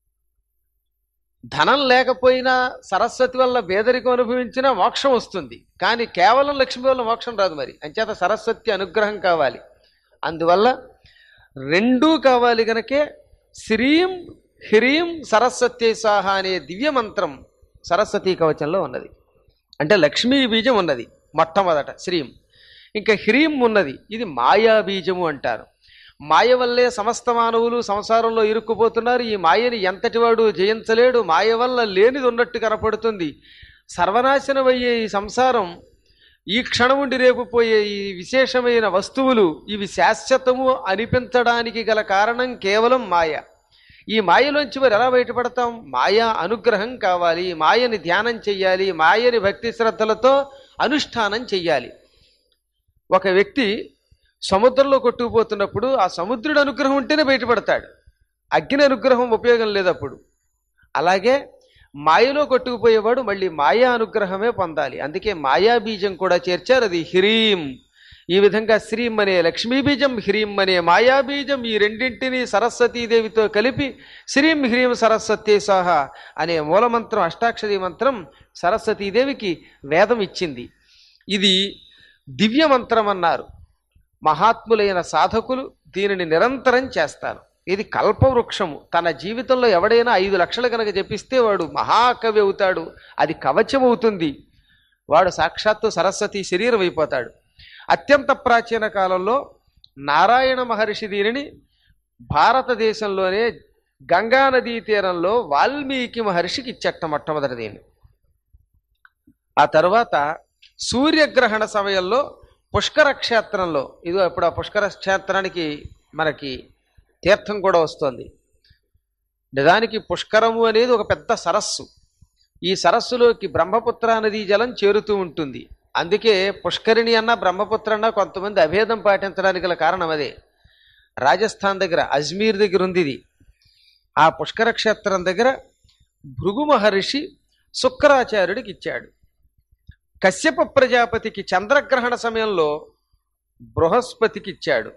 ధనం లేకపోయినా సరస్వతి వల్ల పేదరికం అనుభవించినా మోక్షం వస్తుంది కానీ కేవలం లక్ష్మి వల్ల మోక్షం రాదు మరి అంచేత సరస్వతి అనుగ్రహం కావాలి అందువల్ల రెండూ కావాలి గనకే శ్రీం హ్రీం సరస్వతి సాహ అనే దివ్య మంత్రం సరస్వతీ కవచంలో ఉన్నది అంటే లక్ష్మీ బీజం ఉన్నది మొట్టమొదట శ్రీం ఇంకా హ్రీం ఉన్నది ఇది మాయా బీజము అంటారు మాయ వల్లే సమస్త మానవులు సంసారంలో ఇరుక్కుపోతున్నారు ఈ మాయని ఎంతటి వాడు జయించలేడు మాయ వల్ల లేనిది ఉన్నట్టు కనపడుతుంది సర్వనాశనమయ్యే ఈ సంసారం ఈ క్షణముండి రేపు పోయే ఈ విశేషమైన వస్తువులు ఇవి శాశ్వతము అనిపించడానికి గల కారణం కేవలం మాయ ఈ మాయలోంచి మరి ఎలా బయటపడతాం మాయా అనుగ్రహం కావాలి మాయని ధ్యానం చెయ్యాలి మాయని భక్తి శ్రద్ధలతో అనుష్ఠానం చెయ్యాలి ఒక వ్యక్తి సముద్రంలో కొట్టుకుపోతున్నప్పుడు ఆ సముద్రుడి అనుగ్రహం ఉంటేనే బయటపడతాడు అగ్ని అనుగ్రహం ఉపయోగం లేదు అప్పుడు అలాగే మాయలో కొట్టుకుపోయేవాడు మళ్ళీ మాయా అనుగ్రహమే పొందాలి అందుకే మాయా బీజం కూడా చేర్చారు అది హ్రీం ఈ విధంగా శ్రీం అనే లక్ష్మీ బీజం హ్రీం అనే మాయా బీజం ఈ రెండింటిని సరస్వతీదేవితో కలిపి శ్రీం హ్రీం సరస్వతి సహ అనే మూలమంత్రం అష్టాక్షరి మంత్రం సరస్వతీదేవికి వేదం ఇచ్చింది ఇది దివ్య మంత్రం అన్నారు మహాత్ములైన సాధకులు దీనిని నిరంతరం చేస్తారు ఇది కల్పవృక్షము తన జీవితంలో ఎవడైనా ఐదు లక్షలు కనుక జపిస్తే వాడు మహాకవి అవుతాడు అది కవచం అవుతుంది వాడు సాక్షాత్తు సరస్వతి శరీరం అయిపోతాడు అత్యంత ప్రాచీన కాలంలో నారాయణ మహర్షి దీనిని భారతదేశంలోనే గంగా నదీ తీరంలో వాల్మీకి మహర్షికి ఇచ్చట మొట్టమొదటి దీన్ని ఆ తర్వాత సూర్యగ్రహణ సమయంలో పుష్కర క్షేత్రంలో ఇది ఇప్పుడు ఆ పుష్కర క్షేత్రానికి మనకి తీర్థం కూడా వస్తుంది నిజానికి పుష్కరము అనేది ఒక పెద్ద సరస్సు ఈ సరస్సులోకి బ్రహ్మపుత్ర నదీ జలం చేరుతూ ఉంటుంది అందుకే పుష్కరిణి అన్న బ్రహ్మపుత్ర అన్న కొంతమంది అభేదం పాటించడానికి గల కారణం అదే రాజస్థాన్ దగ్గర అజ్మీర్ దగ్గర ఉంది ఇది ఆ పుష్కర క్షేత్రం దగ్గర భృగు మహర్షి శుక్రాచార్యుడికి ఇచ్చాడు కశ్యప ప్రజాపతికి చంద్రగ్రహణ సమయంలో బృహస్పతికి ఇచ్చాడు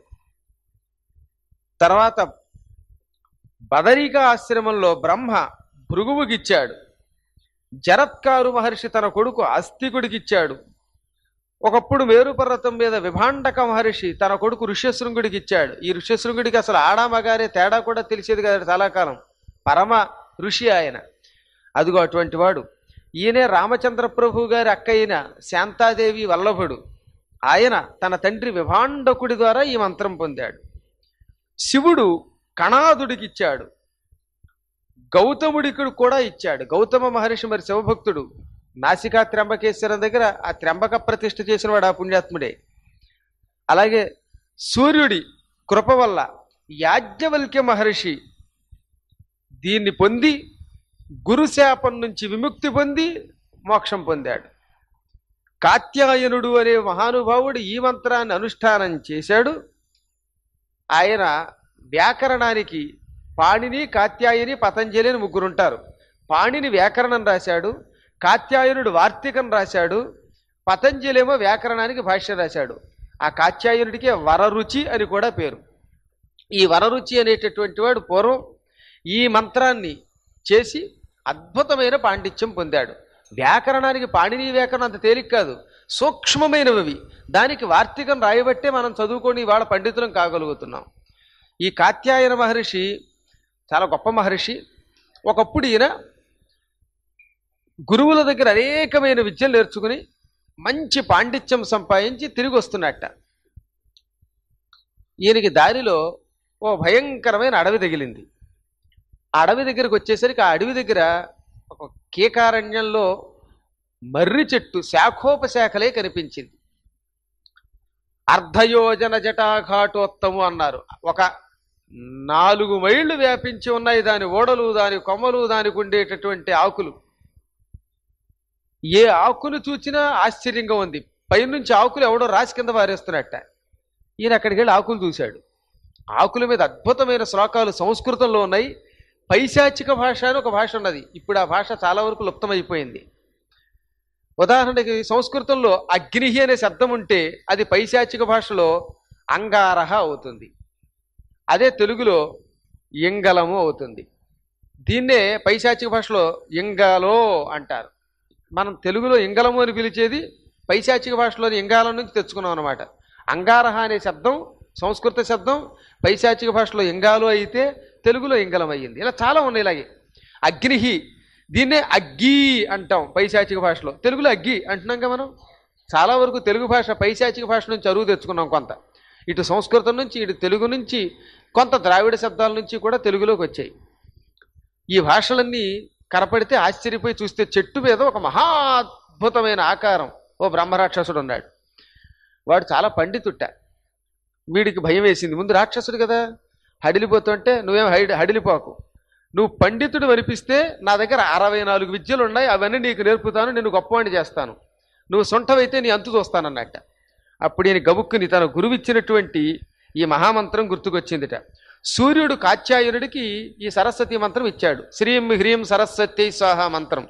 తర్వాత బదరిక ఆశ్రమంలో బ్రహ్మ భృగువుకి ఇచ్చాడు జరత్కారు మహర్షి తన కొడుకు అస్థికుడికి ఇచ్చాడు ఒకప్పుడు మేరు పర్వతం మీద విభాండక మహర్షి తన కొడుకు ఋష్యశృంగుడికి ఇచ్చాడు ఈ ఋష్యశృంగుడికి అసలు ఆడామగారే తేడా కూడా తెలిసేది కదా చాలా కాలం పరమ ఋషి ఆయన అదిగో అటువంటి వాడు ఈయనే రామచంద్ర ప్రభు గారి అక్క అయిన శాంతాదేవి వల్లభుడు ఆయన తన తండ్రి విభాండకుడి ద్వారా ఈ మంత్రం పొందాడు శివుడు కణాదుడికి ఇచ్చాడు గౌతముడికి కూడా ఇచ్చాడు గౌతమ మహర్షి మరి శివభక్తుడు నాసికా త్ర్యంబకేశ్వరం దగ్గర ఆ త్ర్యంబక ప్రతిష్ఠ చేసిన వాడు ఆ పుణ్యాత్ముడే అలాగే సూర్యుడి కృప వల్ల యాజ్ఞవల్క్య మహర్షి దీన్ని పొంది గురుశాపం నుంచి విముక్తి పొంది మోక్షం పొందాడు కాత్యాయనుడు అనే మహానుభావుడు ఈ మంత్రాన్ని అనుష్ఠానం చేశాడు ఆయన వ్యాకరణానికి పాణిని కాత్యాయని పతంజలి అని ముగ్గురుంటారు పాణిని వ్యాకరణం రాశాడు కాత్యాయనుడు వార్తికం రాశాడు పతంజలేమో వ్యాకరణానికి భాష్యం రాశాడు ఆ కాత్యాయనుడికి వరరుచి అని కూడా పేరు ఈ వరరుచి అనేటటువంటి వాడు పూర్వం ఈ మంత్రాన్ని చేసి అద్భుతమైన పాండిత్యం పొందాడు వ్యాకరణానికి పాణిని వ్యాకరణం అంత తేలిక కాదు సూక్ష్మమైనవి దానికి వార్తికం రాయబట్టే మనం చదువుకొని ఇవాళ పండితులం కాగలుగుతున్నాం ఈ కాత్యాయన మహర్షి చాలా గొప్ప మహర్షి ఒకప్పుడు ఈయన గురువుల దగ్గర అనేకమైన విద్యలు నేర్చుకుని మంచి పాండిత్యం సంపాదించి తిరిగి వస్తున్నట్ట ఈయనకి దారిలో ఓ భయంకరమైన అడవి తగిలింది ఆ అడవి దగ్గరికి వచ్చేసరికి ఆ అడవి దగ్గర ఒక కీకారణ్యంలో మర్రి చెట్టు శాఖోపశాఖలే కనిపించింది అర్ధయోజన జటాఘాటోత్తము అన్నారు ఒక నాలుగు మైళ్ళు వ్యాపించి ఉన్నాయి దాని ఓడలు దాని కొమ్మలు దానికి ఉండేటటువంటి ఆకులు ఏ ఆకును చూచినా ఆశ్చర్యంగా ఉంది పైనుంచి ఆకులు ఎవడో రాసి కింద పారేస్తున్నట్ట ఈయన అక్కడికి వెళ్ళి ఆకులు చూశాడు ఆకుల మీద అద్భుతమైన శ్లోకాలు సంస్కృతంలో ఉన్నాయి పైశాచిక భాష అని ఒక భాష ఉన్నది ఇప్పుడు ఆ భాష చాలా వరకు లుప్తమైపోయింది ఉదాహరణకి సంస్కృతంలో అగ్నిహి అనే శబ్దం ఉంటే అది పైశాచిక భాషలో అంగారహ అవుతుంది అదే తెలుగులో ఇంగలము అవుతుంది దీన్నే పైశాచిక భాషలో ఇంగలో అంటారు మనం తెలుగులో ఇంగలము అని పిలిచేది పైశాచిక భాషలోని ఇంగాలం నుంచి తెచ్చుకున్నాం అనమాట అంగారహ అనే శబ్దం సంస్కృత శబ్దం పైశాచిక భాషలో ఇంగాలు అయితే తెలుగులో ఇంగలం అయ్యింది ఇలా చాలా ఉన్నాయి ఇలాగే అగ్నిహి దీన్నే అగ్గి అంటాం పైశాచిక భాషలో తెలుగులో అగ్గి అంటున్నాం కదా మనం చాలా వరకు తెలుగు భాష పైశాచిక భాష నుంచి అరువు తెచ్చుకున్నాం కొంత ఇటు సంస్కృతం నుంచి ఇటు తెలుగు నుంచి కొంత ద్రావిడ శబ్దాల నుంచి కూడా తెలుగులోకి వచ్చాయి ఈ భాషలన్నీ కనపడితే ఆశ్చర్యపోయి చూస్తే చెట్టు మీద ఒక మహాద్భుతమైన ఆకారం ఓ బ్రహ్మరాక్షసుడు ఉన్నాడు వాడు చాలా పండితుట్ట వీడికి భయం వేసింది ముందు రాక్షసుడు కదా హడిలిపోతుంటే నువ్వేం హడి హడిలిపోకు నువ్వు పండితుడు అనిపిస్తే నా దగ్గర అరవై నాలుగు విద్యలు ఉన్నాయి అవన్నీ నీకు నేర్పుతాను నేను గొప్పవాడిని చేస్తాను నువ్వు సొంటవైతే నీ అంతు చూస్తానన్నట్ట అప్పుడు ఈయన గబుక్కుని తన గురువిచ్చినటువంటి ఈ మహామంత్రం గుర్తుకొచ్చిందిట సూర్యుడు కాత్యాయనుడికి ఈ సరస్వతి మంత్రం ఇచ్చాడు శ్రీం హ్రీం సరస్వతి స్వాహ మంత్రం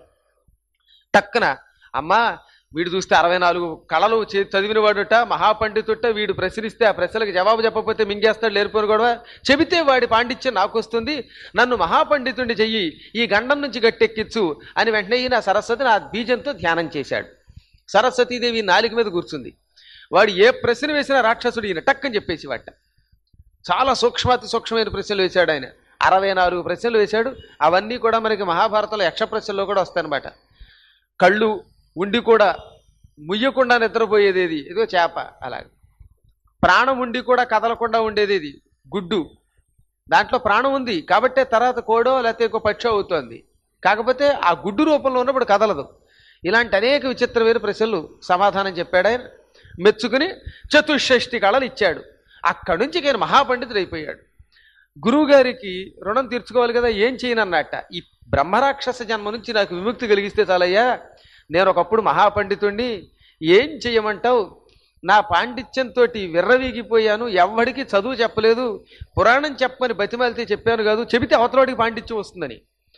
టక్కున అమ్మా వీడు చూస్తే అరవై నాలుగు కళలు చే- చదివిన వాడుట మహాపండితుట వీడు ప్రశ్నిస్తే ఆ ప్రశ్నలకు జవాబు చెప్పకపోతే మింగేస్తాడు లేరిపోను కూడా చెబితే వాడి పాండిత్యం నాకు వస్తుంది నన్ను మహాపండితుడిని చెయ్యి ఈ గండం నుంచి గట్టెక్కించు అని వెంటనే ఈయన సరస్వతిని ఆ బీజంతో ధ్యానం చేశాడు సరస్వతీదేవి నాలుక మీద కూర్చుంది వాడు ఏ ప్రశ్న వేసినా రాక్షసుడు ఈయన టక్కని చెప్పేసి వాట చాలా సూక్ష్మాతి సూక్ష్మమైన ప్రశ్నలు వేశాడు ఆయన అరవై నాలుగు ప్రశ్నలు వేశాడు అవన్నీ కూడా మనకి మహాభారతంలో యక్ష ప్రశ్నల్లో కూడా వస్తాయన్నమాట కళ్ళు ఉండి కూడా ముయ్యకుండా నిద్రపోయేది ఏది ఇదో చేప అలాగే ప్రాణం ఉండి కూడా కదలకుండా ఉండేది ఇది గుడ్డు దాంట్లో ప్రాణం ఉంది కాబట్టే తర్వాత కోడో లేకపోతే ఇంకో పక్షో అవుతోంది కాకపోతే ఆ గుడ్డు రూపంలో ఉన్నప్పుడు కదలదు ఇలాంటి అనేక విచిత్రమైన ప్రశ్నలు సమాధానం చెప్పాడు ఆయన మెచ్చుకుని చతుషష్టి కళలు ఇచ్చాడు అక్కడి నుంచి ఆయన మహాపండితుడు అయిపోయాడు గురువు గారికి రుణం తీర్చుకోవాలి కదా ఏం చేయనన్నట్ట ఈ బ్రహ్మరాక్షస జన్మ నుంచి నాకు విముక్తి కలిగిస్తే చాలయ్యా నేను ఒకప్పుడు మహాపండితుణ్ణి ఏం చెయ్యమంటావు నా పాండిత్యంతో విర్రవీగిపోయాను ఎవ్వడికి చదువు చెప్పలేదు పురాణం చెప్పమని బతిమాలితే చెప్పాను కాదు చెబితే అవతలవాడికి పాండిత్యం వస్తుందని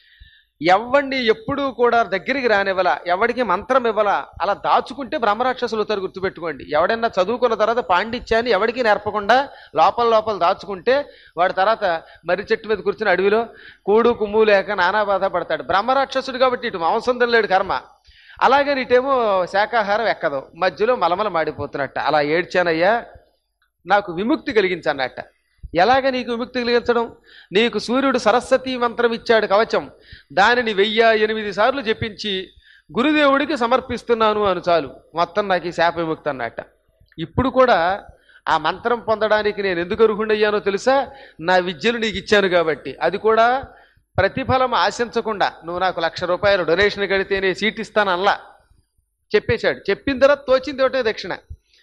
ఎవడిని ఎప్పుడూ కూడా దగ్గరికి రానివ్వాల ఎవడికి మంత్రం ఇవ్వాలా అలా దాచుకుంటే బ్రహ్మరాక్షసులు అవుతారు గుర్తుపెట్టుకోండి ఎవడన్నా చదువుకున్న తర్వాత పాండిత్యాన్ని ఎవడికి నేర్పకుండా లోపల లోపల దాచుకుంటే వాడి తర్వాత మర్రి చెట్టు మీద కూర్చుని అడవిలో కూడు కుమ్ము లేక నానా బాధ పడతాడు బ్రహ్మరాక్షసుడు కాబట్టి ఇటు మాంసం తినలేడు కర్మ అలాగని ఇటేమో శాకాహారం ఎక్కదు మధ్యలో మలమల మాడిపోతున్నట్ట అలా ఏడ్చానయ్యా నాకు విముక్తి కలిగించన్నట్ట ఎలాగ నీకు విముక్తి కలిగించడం నీకు సూర్యుడు సరస్వతి మంత్రం ఇచ్చాడు కవచం దానిని వెయ్యి ఎనిమిది సార్లు జపించి గురుదేవుడికి సమర్పిస్తున్నాను అను చాలు మొత్తం నాకు ఈ శాప విముక్తి అన్నట్ట ఇప్పుడు కూడా ఆ మంత్రం పొందడానికి నేను ఎందుకు అర్హుడయ్యానో తెలుసా నా విద్యను నీకు ఇచ్చాను కాబట్టి అది కూడా ప్రతిఫలం ఆశించకుండా నువ్వు నాకు లక్ష రూపాయలు డొనేషన్ కడితేనే సీట్ ఇస్తాను అల్లా చెప్పేశాడు చెప్పిన తర్వాత తోచింది ఒకటే దక్షిణ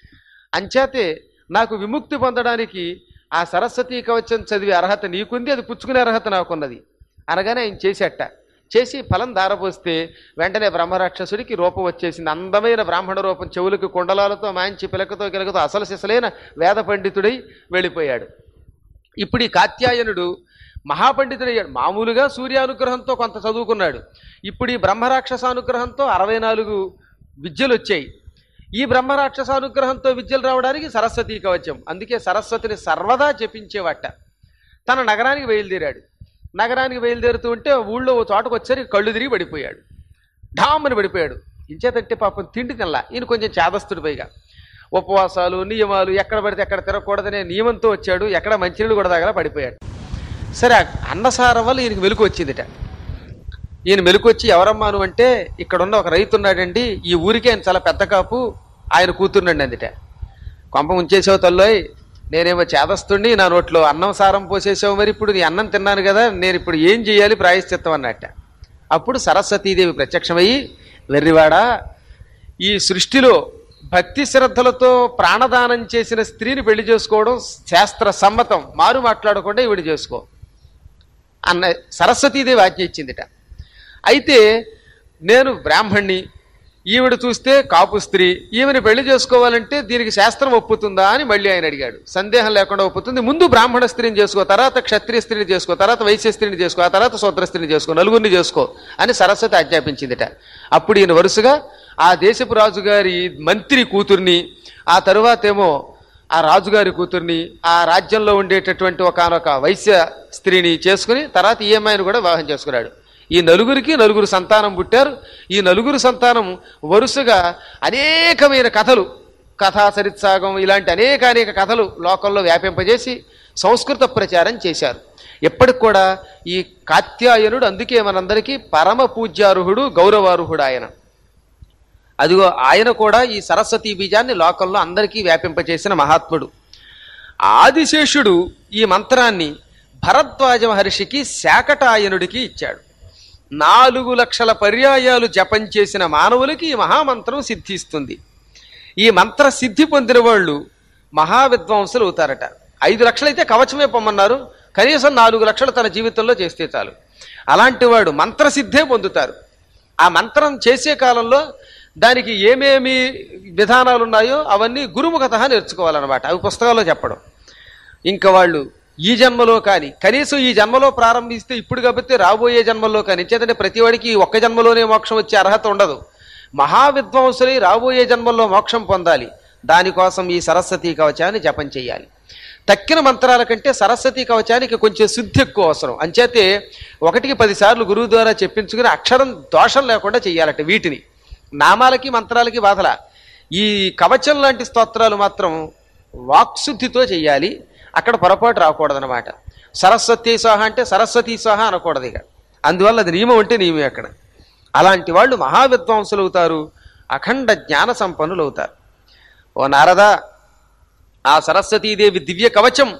అంచేతే నాకు విముక్తి పొందడానికి ఆ సరస్వతి కవచం చదివే అర్హత నీకుంది అది పుచ్చుకునే అర్హత నాకున్నది అనగానే ఆయన చేసేట చేసి ఫలం దారపోస్తే వెంటనే బ్రహ్మరాక్షసుడికి రూపం వచ్చేసింది అందమైన బ్రాహ్మణ రూపం చెవులకు కుండలాలతో మాంచి పిలకతో కిలకతో అసలు సిసలైన వేద పండితుడై వెళ్ళిపోయాడు ఇప్పుడు ఈ కాత్యాయనుడు మహాపండితుడయ్యాడు మామూలుగా సూర్యానుగ్రహంతో కొంత చదువుకున్నాడు ఇప్పుడు ఈ బ్రహ్మరాక్షసానుగ్రహంతో అరవై నాలుగు విద్యలు వచ్చాయి ఈ బ్రహ్మరాక్షసానుగ్రహంతో విద్యలు రావడానికి సరస్వతి కవచం అందుకే సరస్వతిని సర్వదా జపించేవట తన నగరానికి బయలుదేరాడు నగరానికి బయలుదేరుతూ ఉంటే ఊళ్ళో ఓ చోటకు వచ్చేసరికి కళ్ళు తిరిగి పడిపోయాడు ఢామని పడిపోయాడు ఇంచేతంటే పాపం తిండి తినలా ఈయన కొంచెం చేదస్తుడు పైగా ఉపవాసాలు నియమాలు ఎక్కడ పడితే ఎక్కడ తిరగకూడదనే నియమంతో వచ్చాడు ఎక్కడ మంచినీళ్ళు కూడా తాగలా పడిపోయాడు సరే ఆ అన్నసారం వల్ల ఈయనకి వెలుగు వచ్చిందిట ఈయన మెలుకొచ్చి ఎవరమ్మా నువ్వు అంటే ఇక్కడ ఉన్న ఒక రైతు ఉన్నాడండి ఈ ఊరికే ఆయన చాలా పెద్ద కాపు ఆయన కూతుర్నండి అందుట కొంప ఉంచేసావు తల్లోయ్ నేనేమో చేదస్తుండి నా నోట్లో అన్నం సారం పోసేసావు మరి ఇప్పుడు నీ అన్నం తిన్నాను కదా నేను ఇప్పుడు ఏం చేయాలి ప్రాయశ్చిత్తం అన్నట్ట అప్పుడు సరస్వతీదేవి ప్రత్యక్షమయ్యి వెర్రివాడా ఈ సృష్టిలో భక్తి శ్రద్ధలతో ప్రాణదానం చేసిన స్త్రీని పెళ్లి చేసుకోవడం శాస్త్ర సమ్మతం మారు మాట్లాడకుండా ఈవిడ చేసుకో అన్న సరస్వతీదేవి ఆజ్ఞ ఇచ్చిందిట అయితే నేను బ్రాహ్మణ్ణి ఈవిడ చూస్తే కాపు స్త్రీ ఈమెను పెళ్లి చేసుకోవాలంటే దీనికి శాస్త్రం ఒప్పుతుందా అని మళ్ళీ ఆయన అడిగాడు సందేహం లేకుండా ఒప్పుతుంది ముందు బ్రాహ్మణ స్త్రీని చేసుకో తర్వాత క్షత్రియ స్త్రీని చేసుకో తర్వాత వైశ్య స్త్రీని చేసుకో ఆ తర్వాత శూద్ర స్త్రీని చేసుకో నలుగురిని చేసుకో అని సరస్వతి ఆజ్ఞాపించిందిట అప్పుడు ఈయన వరుసగా ఆ దేశపు రాజుగారి మంత్రి కూతుర్ని ఆ తరువాతేమో ఆ రాజుగారి కూతుర్ని ఆ రాజ్యంలో ఉండేటటువంటి ఒకనొక వైశ్య స్త్రీని చేసుకుని తర్వాత ఈఎంఐని కూడా వివాహం చేసుకున్నాడు ఈ నలుగురికి నలుగురు సంతానం పుట్టారు ఈ నలుగురు సంతానం వరుసగా అనేకమైన కథలు కథా సరిత్సాగం ఇలాంటి అనేక అనేక కథలు లోకంలో వ్యాపింపజేసి సంస్కృత ప్రచారం చేశారు ఎప్పటికి కూడా ఈ కాత్యాయనుడు అందుకే మనందరికీ పరమ పూజ్యార్హుడు గౌరవార్హుడు ఆయన అదిగో ఆయన కూడా ఈ సరస్వతీ బీజాన్ని లోకంలో అందరికీ వ్యాపింపచేసిన మహాత్ముడు ఆదిశేషుడు ఈ మంత్రాన్ని భరద్వాజ మహర్షికి శాకటాయనుడికి ఇచ్చాడు నాలుగు లక్షల పర్యాయాలు జపం చేసిన మానవులకి ఈ మహామంత్రం సిద్ధిస్తుంది ఈ మంత్ర సిద్ధి పొందిన వాళ్ళు మహావిద్వాంసులు అవుతారట ఐదు లక్షలైతే కవచమే పొమ్మన్నారు కనీసం నాలుగు లక్షలు తన జీవితంలో చేస్తే చాలు అలాంటి వాడు మంత్రసిద్ధే పొందుతారు ఆ మంత్రం చేసే కాలంలో దానికి ఏమేమి విధానాలు ఉన్నాయో అవన్నీ గురుముఖత నేర్చుకోవాలన్నమాట అవి పుస్తకాల్లో చెప్పడం ఇంకా వాళ్ళు ఈ జన్మలో కానీ కనీసం ఈ జన్మలో ప్రారంభిస్తే ఇప్పుడు కాబట్టి రాబోయే జన్మల్లో కానీ చేతంటే ప్రతి వాడికి ఒక్క జన్మలోనే మోక్షం వచ్చే అర్హత ఉండదు మహావిద్వాంసులై రాబోయే జన్మల్లో మోక్షం పొందాలి దానికోసం ఈ సరస్వతీ కవచాన్ని జపం చేయాలి తక్కిన మంత్రాల కంటే సరస్వతీ కవచానికి కొంచెం శుద్ధి ఎక్కువ అవసరం అంచేతే ఒకటికి పదిసార్లు గురువు ద్వారా చెప్పించుకుని అక్షరం దోషం లేకుండా చెయ్యాలట వీటిని నామాలకి మంత్రాలకి బాధల ఈ కవచం లాంటి స్తోత్రాలు మాత్రం వాక్శుద్ధితో చెయ్యాలి అక్కడ పొరపాటు రాకూడదనమాట సరస్వతి స్వాహ అంటే సరస్వతి స్వాహ అనకూడదు ఇక అందువల్ల అది నియమం అంటే నియమం అక్కడ అలాంటి వాళ్ళు మహావిద్వాంసులు అవుతారు అఖండ జ్ఞాన సంపన్నులు అవుతారు ఓ నారదా ఆ సరస్వతీదేవి దివ్య కవచం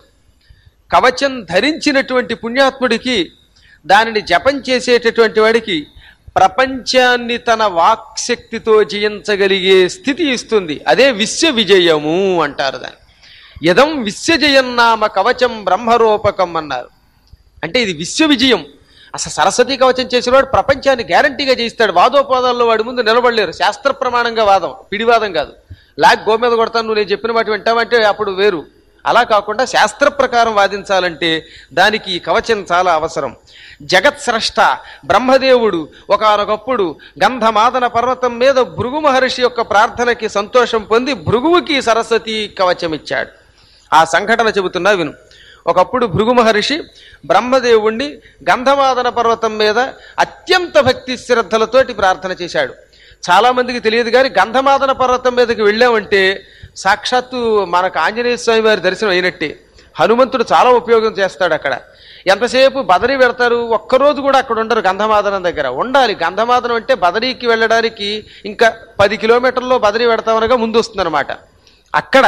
కవచం ధరించినటువంటి పుణ్యాత్ముడికి దానిని జపం చేసేటటువంటి వాడికి ప్రపంచాన్ని తన వాక్శక్తితో జయించగలిగే స్థితి ఇస్తుంది అదే విశ్వ విజయము అంటారు దాన్ని యదం విశ్వజయన్నామ కవచం బ్రహ్మరూపకం అన్నారు అంటే ఇది విశ్వ విజయం అసలు సరస్వతి కవచం చేసేవాడు ప్రపంచాన్ని గ్యారంటీగా చేయిస్తాడు వాదోపాదాల్లో వాడి ముందు నిలబడలేరు శాస్త్ర ప్రమాణంగా వాదం పిడివాదం కాదు లాగ్ గో మీద కొడతాను నువ్వు నేను చెప్పిన మాట వింటామంటే అప్పుడు వేరు అలా కాకుండా శాస్త్ర ప్రకారం వాదించాలంటే దానికి ఈ కవచం చాలా అవసరం జగత్ స్రష్ట బ్రహ్మదేవుడు ఒకనొకప్పుడు గంధమాదన పర్వతం మీద భృగు మహర్షి యొక్క ప్రార్థనకి సంతోషం పొంది భృగువుకి సరస్వతి కవచం ఇచ్చాడు ఆ సంఘటన చెబుతున్నా విను ఒకప్పుడు భృగు మహర్షి బ్రహ్మదేవుణ్ణి గంధమాదన పర్వతం మీద అత్యంత భక్తి శ్రద్ధలతోటి ప్రార్థన చేశాడు చాలా మందికి తెలియదు కానీ గంధమాదన పర్వతం మీదకి వెళ్ళామంటే సాక్షాత్తు మనకు ఆంజనేయ స్వామి వారి దర్శనం అయినట్టే హనుమంతుడు చాలా ఉపయోగం చేస్తాడు అక్కడ ఎంతసేపు బదరి వెడతారు ఒక్కరోజు కూడా అక్కడ ఉండరు గంధమాదనం దగ్గర ఉండాలి గంధమాదనం అంటే బదరీకి వెళ్ళడానికి ఇంకా పది కిలోమీటర్లో బదరీ వెడతామనగా ముందు వస్తుందన్నమాట అక్కడ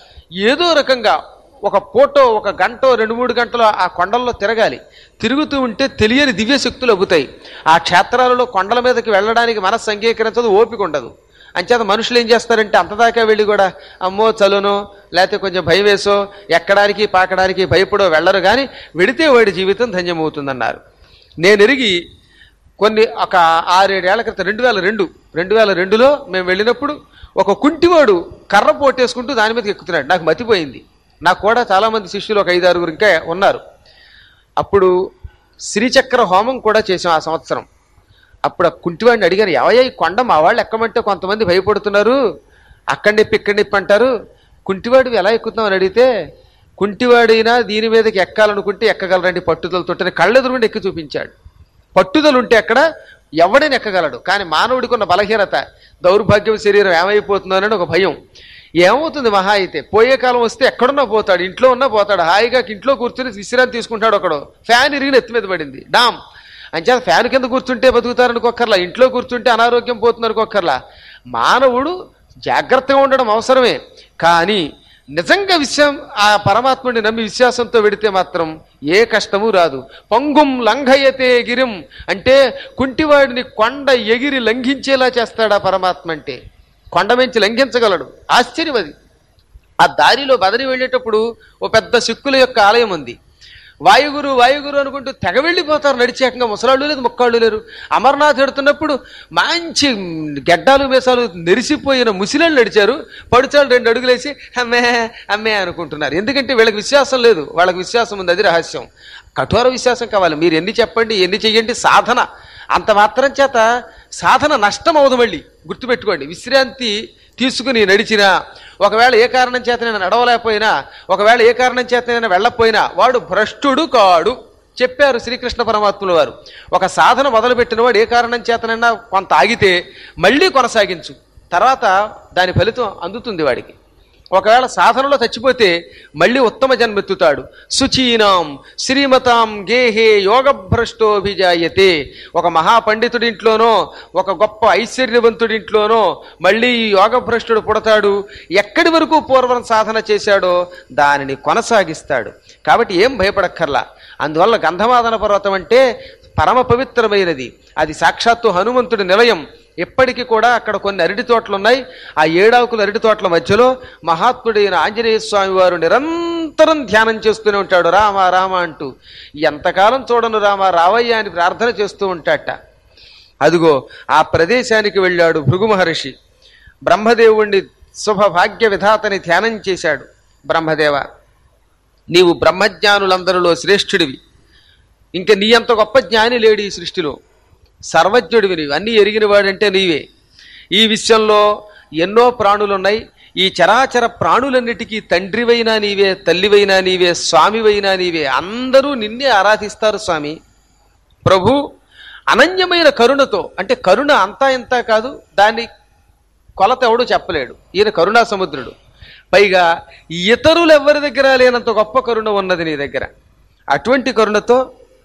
ఏదో రకంగా ఒక పూటో ఒక గంటో రెండు మూడు గంటలు ఆ కొండల్లో తిరగాలి తిరుగుతూ ఉంటే తెలియని దివ్య శక్తులు అబ్బుతాయి ఆ క్షేత్రాలలో కొండల మీదకి వెళ్ళడానికి మనస్సు అంగీకరించదు ఓపిక ఉండదు అంచేత మనుషులు ఏం చేస్తారంటే అంతదాకా వెళ్ళి కూడా అమ్మో చలునో లేకపోతే కొంచెం భయం వేసో ఎక్కడానికి పాకడానికి భయపడో వెళ్ళరు కానీ వెడితే వాడి జీవితం ధన్యమవుతుందన్నారు నేను ఎరిగి కొన్ని ఒక ఆరేడేళ్ల క్రితం రెండు వేల రెండు రెండు వేల రెండులో మేము వెళ్ళినప్పుడు ఒక కుంటివాడు కర్ర పోటేసుకుంటూ దాని మీదకి ఎక్కుతున్నాడు నాకు మతిపోయింది నాకు కూడా చాలామంది శిష్యులు ఒక ఐదు ఆరుగురు ఇంకా ఉన్నారు అప్పుడు శ్రీచక్ర హోమం కూడా చేసాం ఆ సంవత్సరం అప్పుడు ఆ కుంటివాడిని అడిగారు ఎవయ్యా ఈ కొండ మా వాళ్ళు ఎక్కమంటే కొంతమంది భయపడుతున్నారు అక్కడ నొప్పి ఇక్కడ నొప్పి అంటారు కుంటివాడివి ఎలా ఎక్కుతున్నావు అని అడిగితే కుంటివాడైనా దీని మీదకి ఎక్కాలనుకుంటే ఎక్కగలరండి పట్టుదలతో కళ్ళెదురుగుండి ఎక్కి చూపించాడు పట్టుదల ఉంటే అక్కడ ఎవడైనా ఎక్కగలడు కానీ మానవుడికి ఉన్న బలహీనత దౌర్భాగ్యం శరీరం ఏమైపోతుందోనని ఒక భయం ఏమవుతుంది మహా అయితే పోయే కాలం వస్తే ఎక్కడున్నా పోతాడు ఇంట్లో ఉన్నా పోతాడు హాయిగా ఇంట్లో కూర్చుని విశ్రాంతి తీసుకుంటాడు ఒకడు ఫ్యాన్ ఇరిగిన ఎత్తి మీద పడింది డామ్ అంచేత ఫ్యాన్ కింద కూర్చుంటే బతుకుతారనుకోకర్లా ఇంట్లో కూర్చుంటే అనారోగ్యం పోతుంది అనుకోకర్లా మానవుడు జాగ్రత్తగా ఉండడం అవసరమే కానీ నిజంగా విషయం ఆ పరమాత్ముడిని నమ్మి విశ్వాసంతో వెడితే మాత్రం ఏ కష్టము రాదు పంగుం లంఘయతే గిరిం అంటే కుంటివాడిని కొండ ఎగిరి లంఘించేలా చేస్తాడు ఆ పరమాత్మ అంటే కొండ మించి లంఘించగలడు ఆశ్చర్యం అది ఆ దారిలో బదరి వెళ్ళేటప్పుడు ఓ పెద్ద సిక్కుల యొక్క ఆలయం ఉంది వాయుగురు వాయుగురు అనుకుంటూ తెగ వెళ్ళిపోతారు నడిచేకంగా ముసలాళ్ళు లేదు ముక్కాళ్ళు లేరు అమర్నాథ్ ఎడుతున్నప్పుడు మంచి గెడ్డాలు మీసాలు నెరిసిపోయిన ముసిలాళ్ళు నడిచారు పడుచాలు రెండు అడుగులేసి అమ్మే అమ్మే అనుకుంటున్నారు ఎందుకంటే వీళ్ళకి విశ్వాసం లేదు వాళ్ళకి విశ్వాసం ఉంది అది రహస్యం కఠోర విశ్వాసం కావాలి మీరు ఎన్ని చెప్పండి ఎన్ని చెయ్యండి సాధన అంత మాత్రం చేత సాధన నష్టం అవదు మళ్ళీ గుర్తుపెట్టుకోండి విశ్రాంతి తీసుకుని నడిచినా ఒకవేళ ఏ కారణం చేత నేను నడవలేకపోయినా ఒకవేళ ఏ కారణం చేత నేను వెళ్ళకపోయినా వాడు భ్రష్టుడు కాడు చెప్పారు శ్రీకృష్ణ పరమాత్ముల వారు ఒక సాధన మొదలుపెట్టిన వాడు ఏ కారణం చేతనైనా కొంత ఆగితే మళ్ళీ కొనసాగించు తర్వాత దాని ఫలితం అందుతుంది వాడికి ఒకవేళ సాధనలో చచ్చిపోతే మళ్ళీ ఉత్తమ జన్మెత్తుతాడు శుచీనాం శ్రీమతాం గేహే యోగభ్రష్టోభిజాయతే ఒక మహాపండితుడింట్లోనో ఒక గొప్ప ఐశ్వర్యవంతుడింట్లోనో మళ్ళీ ఈ యోగభ్రష్టుడు పుడతాడు ఎక్కడి వరకు పూర్వం సాధన చేశాడో దానిని కొనసాగిస్తాడు కాబట్టి ఏం భయపడక్కర్లా అందువల్ల గంధమాదన పర్వతం అంటే పరమ పవిత్రమైనది అది సాక్షాత్తు హనుమంతుడి నిలయం ఎప్పటికీ కూడా అక్కడ కొన్ని అరటి తోటలు ఉన్నాయి ఆ ఏడాకుల అరటి తోటల మధ్యలో మహాత్ముడైన ఆంజనేయ స్వామి వారు నిరంతరం ధ్యానం చేస్తూనే ఉంటాడు రామ రామ అంటూ ఎంతకాలం చూడను రామ రావయ్య అని ప్రార్థన చేస్తూ ఉంటాట అదిగో ఆ ప్రదేశానికి వెళ్ళాడు భృగు మహర్షి బ్రహ్మదేవుణ్ణి శుభ భాగ్య విధాతని ధ్యానం చేశాడు బ్రహ్మదేవ నీవు బ్రహ్మజ్ఞానులందరిలో శ్రేష్ఠుడివి ఇంక నీ అంత గొప్ప జ్ఞాని లేడు ఈ సృష్టిలో సర్వజ్ఞుడివి నీవు అన్నీ ఎరిగిన వాడంటే నీవే ఈ విషయంలో ఎన్నో ప్రాణులున్నాయి ఈ చరాచర ప్రాణులన్నిటికీ తండ్రివైనా నీవే తల్లివైనా నీవే స్వామివైనా నీవే అందరూ నిన్నే ఆరాధిస్తారు స్వామి ప్రభు అనన్యమైన కరుణతో అంటే కరుణ అంతా ఇంతా కాదు దాన్ని కొలత ఎవడు చెప్పలేడు ఈయన కరుణా సముద్రుడు పైగా ఇతరులు ఎవరి దగ్గర లేనంత గొప్ప కరుణ ఉన్నది నీ దగ్గర అటువంటి కరుణతో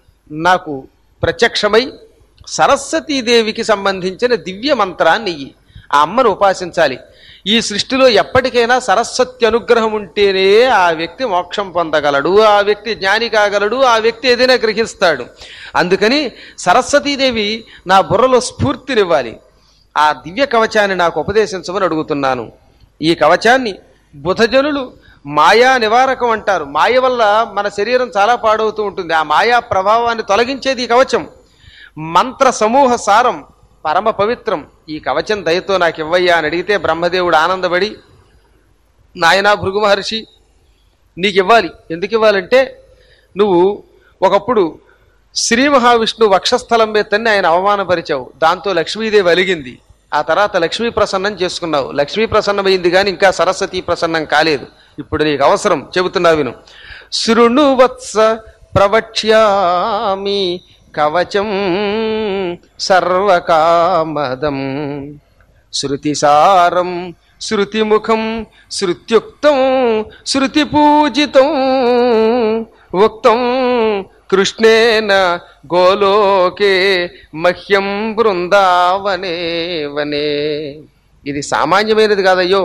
నాకు ప్రత్యక్షమై సరస్వతీదేవికి సంబంధించిన దివ్య మంత్రాన్ని ఇయ్యి ఆ అమ్మను ఉపాసించాలి ఈ సృష్టిలో ఎప్పటికైనా సరస్వతి అనుగ్రహం ఉంటేనే ఆ వ్యక్తి మోక్షం పొందగలడు ఆ వ్యక్తి జ్ఞాని కాగలడు ఆ వ్యక్తి ఏదైనా గ్రహిస్తాడు అందుకని సరస్వతీదేవి నా బుర్రలో స్ఫూర్తినివ్వాలి ఆ దివ్య కవచాన్ని నాకు ఉపదేశించమని అడుగుతున్నాను ఈ కవచాన్ని బుధజనులు మాయా నివారకం అంటారు మాయ వల్ల మన శరీరం చాలా పాడవుతూ ఉంటుంది ఆ మాయా ప్రభావాన్ని తొలగించేది ఈ కవచం మంత్ర సమూహ సారం పరమ పవిత్రం ఈ కవచం దయతో నాకు ఇవ్వయ్యా అని అడిగితే బ్రహ్మదేవుడు ఆనందపడి నాయనా భృగు మహర్షి నీకు ఇవ్వాలి ఎందుకు ఇవ్వాలంటే నువ్వు ఒకప్పుడు శ్రీ మహావిష్ణు వక్షస్థలం మీద తన్ని ఆయన అవమానపరిచావు దాంతో లక్ష్మీదేవి అలిగింది ఆ తర్వాత లక్ష్మీ ప్రసన్నం చేసుకున్నావు లక్ష్మీ ప్రసన్నమైంది కానీ ఇంకా సరస్వతి ప్రసన్నం కాలేదు ఇప్పుడు నీకు అవసరం చెబుతున్నా విను శృణు వత్స ప్రవక్ష్యామి కవచం సర్వకామదం శృతిసారం శృతిముఖం శృత్యుక్తం శృతిపూజితం ఉక్తం కృష్ణేన గోలోకే మహ్యం బృందావనే వనే ఇది సామాన్యమైనది కాదయ్యో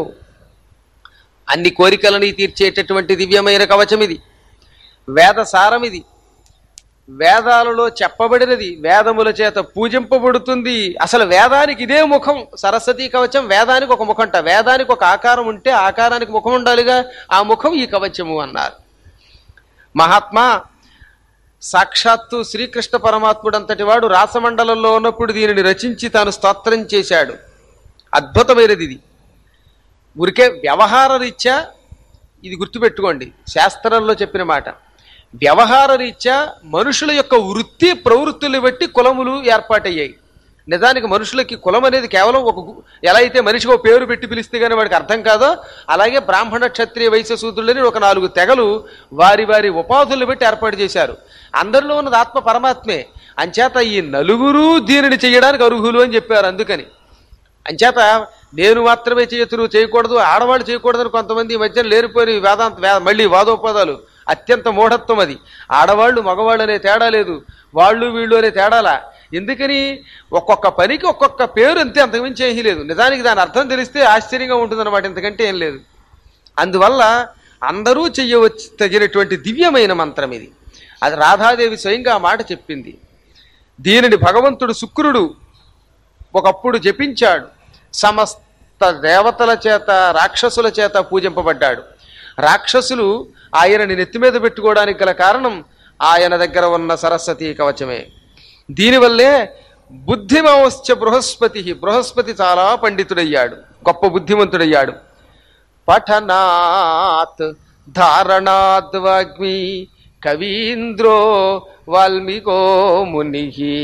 అన్ని కోరికలని తీర్చేటటువంటి దివ్యమైన కవచం ఇది వేద సారం ఇది వేదాలలో చెప్పబడినది వేదముల చేత పూజింపబడుతుంది అసలు వేదానికి ఇదే ముఖం సరస్వతి కవచం వేదానికి ఒక ముఖంట వేదానికి ఒక ఆకారం ఉంటే ఆకారానికి ముఖం ఉండాలిగా ఆ ముఖం ఈ కవచము అన్నారు మహాత్మా సాక్షాత్తు శ్రీకృష్ణ పరమాత్ముడు అంతటి వాడు రాసమండలంలో ఉన్నప్పుడు దీనిని రచించి తాను స్తోత్రం చేశాడు అద్భుతమైనది ఇది ఊరికే వ్యవహార రీత్యా ఇది గుర్తుపెట్టుకోండి శాస్త్రంలో చెప్పిన మాట వ్యవహార రీత్యా మనుషుల యొక్క వృత్తి ప్రవృత్తులు బట్టి కులములు ఏర్పాటయ్యాయి నిజానికి మనుషులకి కులం అనేది కేవలం ఒక గు- ఎలా అయితే మనిషికి ఒక పేరు పెట్టి పిలిస్తే కానీ వాడికి అర్థం కాదో అలాగే బ్రాహ్మణ క్షత్రియ వైశ్య శూద్రులని ఒక నాలుగు తెగలు వారి వారి ఉపాధులను బట్టి ఏర్పాటు చేశారు అందరిలో ఉన్నది ఆత్మ పరమాత్మే అంచేత ఈ నలుగురు దీనిని చేయడానికి అర్హులు అని చెప్పారు అందుకని అంచేత నేను మాత్రమే చేయతురు చేయకూడదు ఆడవాళ్ళు చేయకూడదని కొంతమంది ఈ మధ్యన లేరిపోయి వేదాంత వే- మళ్ళీ వాదోపదాలు అత్యంత మూఢత్వం అది ఆడవాళ్ళు మగవాళ్ళు అనే తేడా లేదు వాళ్ళు వీళ్ళు అనే తేడాలా ఎందుకని ఒక్కొక్క పనికి ఒక్కొక్క పేరు అంతే అంతకుమించి ఏమీ లేదు నిజానికి దాని అర్థం తెలిస్తే ఆశ్చర్యంగా ఉంటుందన్నమాట ఇంతకంటే ఏం లేదు అందువల్ల అందరూ చెయ్యవచ్చు తగినటువంటి దివ్యమైన మంత్రం ఇది అది రాధాదేవి స్వయంగా ఆ మాట చెప్పింది దీనిని భగవంతుడు శుక్రుడు ఒకప్పుడు జపించాడు సమస్త దేవతల చేత రాక్షసుల చేత పూజింపబడ్డాడు రాక్షసులు ఆయనని నెత్తి మీద పెట్టుకోవడానికి గల కారణం ఆయన దగ్గర ఉన్న సరస్వతి కవచమే దీనివల్లే బుద్ధిమవశ్చ బృహస్పతి బృహస్పతి చాలా పండితుడయ్యాడు గొప్ప బుద్ధిమంతుడయ్యాడు పఠనాత్ ధారణాద్వాగ్మి కవీంద్రో వాల్మీకో ముని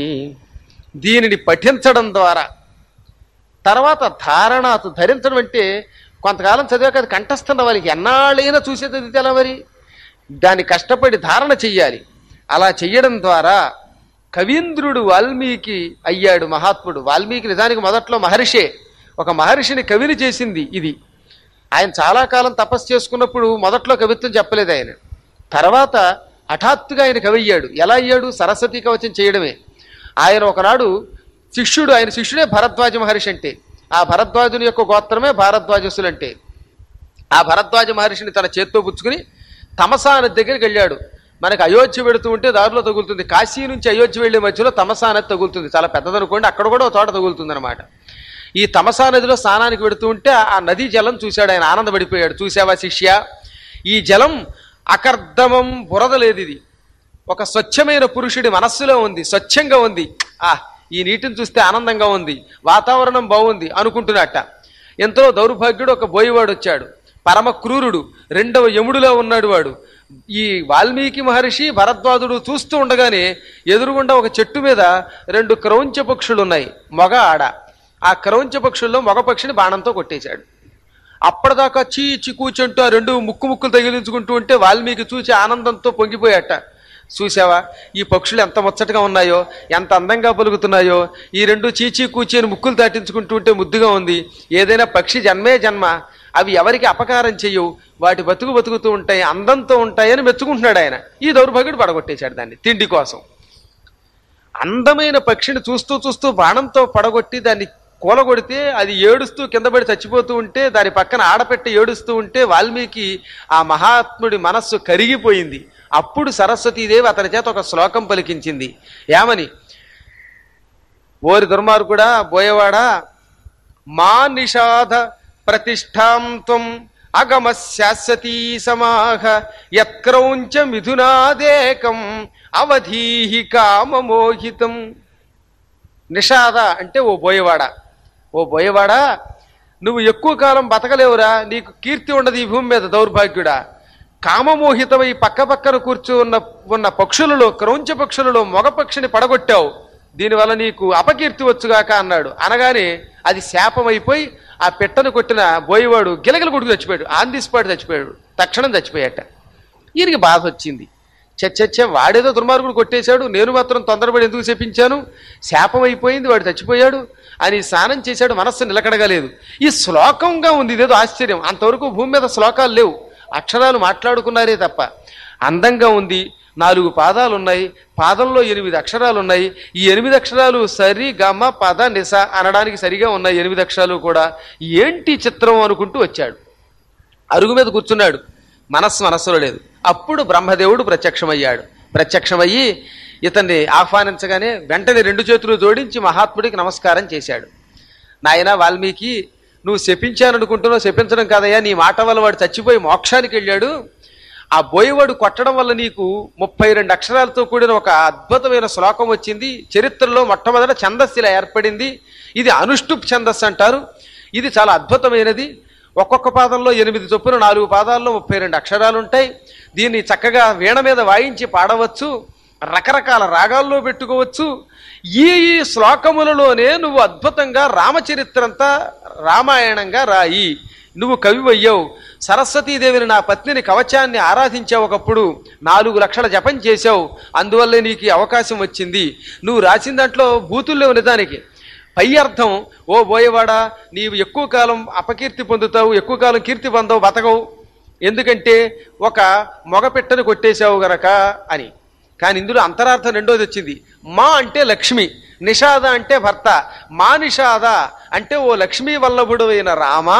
దీనిని పఠించడం ద్వారా తర్వాత ధారణాత్ ధరించడం అంటే కొంతకాలం చదివాక అది కంఠస్థం వాళ్ళకి ఎన్నాళ్ళైనా చూసేది అది ఎలా మరి దాన్ని కష్టపడి ధారణ చెయ్యాలి అలా చెయ్యడం ద్వారా కవీంద్రుడు వాల్మీకి అయ్యాడు మహాత్ముడు వాల్మీకి నిజానికి మొదట్లో మహర్షే ఒక మహర్షిని కవిని చేసింది ఇది ఆయన చాలా కాలం తపస్సు చేసుకున్నప్పుడు మొదట్లో కవిత్వం చెప్పలేదు ఆయన తర్వాత హఠాత్తుగా ఆయన కవి అయ్యాడు ఎలా అయ్యాడు సరస్వతి కవచం చేయడమే ఆయన ఒకనాడు శిష్యుడు ఆయన శిష్యుడే భరద్వాజ మహర్షి అంటే ఆ భరద్వాజుని యొక్క గోత్రమే భారద్వాజస్సులు అంటే ఆ భరద్వాజ మహర్షిని తన చేత్తో పుచ్చుకుని తమసా నది దగ్గరికి వెళ్ళాడు మనకి అయోధ్య పెడుతూ ఉంటే దారిలో తగులుతుంది కాశీ నుంచి అయోధ్య వెళ్లే మధ్యలో తమసా నది తగులుతుంది చాలా పెద్దదనుకోండి అక్కడ కూడా ఒక తోట తగులుతుంది అనమాట ఈ తమసా నదిలో స్నానానికి పెడుతూ ఉంటే ఆ నదీ జలం చూశాడు ఆయన ఆనందపడిపోయాడు చూసావా శిష్య ఈ జలం అకర్దమం బురద లేదు ఇది ఒక స్వచ్ఛమైన పురుషుడి మనస్సులో ఉంది స్వచ్ఛంగా ఉంది ఆ ఈ నీటిని చూస్తే ఆనందంగా ఉంది వాతావరణం బాగుంది అనుకుంటున్నట్ట ఎంతో దౌర్భాగ్యుడు ఒక బోయివాడు వచ్చాడు పరమ క్రూరుడు రెండవ యముడిలో ఉన్నాడు వాడు ఈ వాల్మీకి మహర్షి భరద్వాజుడు చూస్తూ ఉండగానే ఎదురుగుండా ఒక చెట్టు మీద రెండు క్రౌంచ పక్షులు ఉన్నాయి మగ ఆడ ఆ క్రౌంచ పక్షుల్లో మగ పక్షిని బాణంతో కొట్టేశాడు అప్పటిదాకా చీ చికూచంటూ ఆ రెండు ముక్కు ముక్కులు తగిలించుకుంటూ ఉంటే వాల్మీకి చూసి ఆనందంతో పొంగిపోయాట చూసావా ఈ పక్షులు ఎంత ముచ్చటగా ఉన్నాయో ఎంత అందంగా పలుకుతున్నాయో ఈ రెండు చీచీ కూచి అని ముక్కులు దాటించుకుంటూ ఉంటే ముద్దుగా ఉంది ఏదైనా పక్షి జన్మే జన్మ అవి ఎవరికి అపకారం చెయ్యవు వాటి బతుకు బతుకుతూ ఉంటాయి అందంతో ఉంటాయని మెచ్చుకుంటున్నాడు ఆయన ఈ దౌర్భాగ్యుడు పడగొట్టేశాడు దాన్ని తిండి కోసం అందమైన పక్షిని చూస్తూ చూస్తూ బాణంతో పడగొట్టి దాన్ని కూలగొడితే అది ఏడుస్తూ కింద పడి చచ్చిపోతూ ఉంటే దాని పక్కన ఆడపెట్టి ఏడుస్తూ ఉంటే వాల్మీకి ఆ మహాత్ముడి మనస్సు కరిగిపోయింది అప్పుడు సరస్వతీదేవి అతని చేత ఒక శ్లోకం పలికించింది ఏమని ఓరి దుర్మార్గుడా బోయవాడా మా నిషాధ ప్రతిష్టాం త్వం అగమ శాశ్వతీ సమాహ యత్క్రౌంచ మిథునాదేకం అవధీహి కామమోహితం నిషాద అంటే ఓ బోయవాడ ఓ బోయవాడ నువ్వు ఎక్కువ కాలం బతకలేవురా నీకు కీర్తి ఉండదు ఈ భూమి మీద దౌర్భాగ్యుడా కామమోహితమై పక్క పక్కన కూర్చున్న ఉన్న పక్షులలో క్రౌంచ పక్షులలో మగ పక్షిని పడగొట్టావు దీనివల్ల నీకు అపకీర్తి వచ్చుగాక అన్నాడు అనగానే అది శాపమైపోయి ఆ పెట్టను కొట్టిన బోయవాడు గిలగిల కొడుకు చచ్చిపోయాడు ఆన్ ది స్పాట్ చచ్చిపోయాడు తక్షణం చచ్చిపోయాట ఈయనకి బాధ వచ్చింది చచ్చచ్చ వాడేదో దుర్మార్గుడు కొట్టేశాడు నేను మాత్రం తొందరపడి ఎందుకు చెప్పించాను శాపం అయిపోయింది వాడు చచ్చిపోయాడు అని స్నానం చేశాడు మనస్సు నిలకడగలేదు ఈ శ్లోకంగా ఉంది ఇదేదో ఆశ్చర్యం అంతవరకు భూమి మీద శ్లోకాలు లేవు అక్షరాలు మాట్లాడుకున్నారే తప్ప అందంగా ఉంది నాలుగు పాదాలు ఉన్నాయి పాదంలో ఎనిమిది అక్షరాలు ఉన్నాయి ఈ ఎనిమిది అక్షరాలు సరి గమ పద నిస అనడానికి సరిగా ఉన్నాయి ఎనిమిది అక్షరాలు కూడా ఏంటి చిత్రం అనుకుంటూ వచ్చాడు అరుగు మీద కూర్చున్నాడు మనస్సు మనస్సులో లేదు అప్పుడు బ్రహ్మదేవుడు ప్రత్యక్షమయ్యాడు ప్రత్యక్షమయ్యి ఇతన్ని ఆహ్వానించగానే వెంటనే రెండు చేతులు జోడించి మహాత్ముడికి నమస్కారం చేశాడు నాయన వాల్మీకి నువ్వు శపించాననుకుంటున్నావు శపించడం కాదయ్యా నీ మాట వల్ల వాడు చచ్చిపోయి మోక్షానికి వెళ్ళాడు ఆ బోయవాడు కొట్టడం వల్ల నీకు ముప్పై రెండు అక్షరాలతో కూడిన ఒక అద్భుతమైన శ్లోకం వచ్చింది చరిత్రలో మొట్టమొదట ఛందస్సు ఇలా ఏర్పడింది ఇది అనుష్టుప్ ఛందస్సు అంటారు ఇది చాలా అద్భుతమైనది ఒక్కొక్క పాదంలో ఎనిమిది చొప్పున నాలుగు పాదాల్లో ముప్పై రెండు అక్షరాలు ఉంటాయి దీన్ని చక్కగా వీణ మీద వాయించి పాడవచ్చు రకరకాల రాగాల్లో పెట్టుకోవచ్చు ఈ ఈ శ్లోకములలోనే నువ్వు అద్భుతంగా రామచరిత్రంతా రామాయణంగా రాయి నువ్వు కవివయ్యావు సరస్వతీదేవిని నా పత్నిని కవచాన్ని ఆరాధించావు ఒకప్పుడు నాలుగు లక్షల జపం చేశావు అందువల్లే నీకు ఈ అవకాశం వచ్చింది నువ్వు రాసిన దాంట్లో బూతులు లేవు నిజానికి పై అర్థం ఓ బోయవాడా నీవు ఎక్కువ కాలం అపకీర్తి పొందుతావు ఎక్కువ కాలం కీర్తి పొందవు బతకవు ఎందుకంటే ఒక మొగపెట్టను కొట్టేశావు గనక అని కానీ ఇందులో అంతరార్థం రెండోది వచ్చింది మా అంటే లక్ష్మి నిషాద అంటే భర్త మా నిషాద అంటే ఓ లక్ష్మీ వల్లభుడు అయిన రామా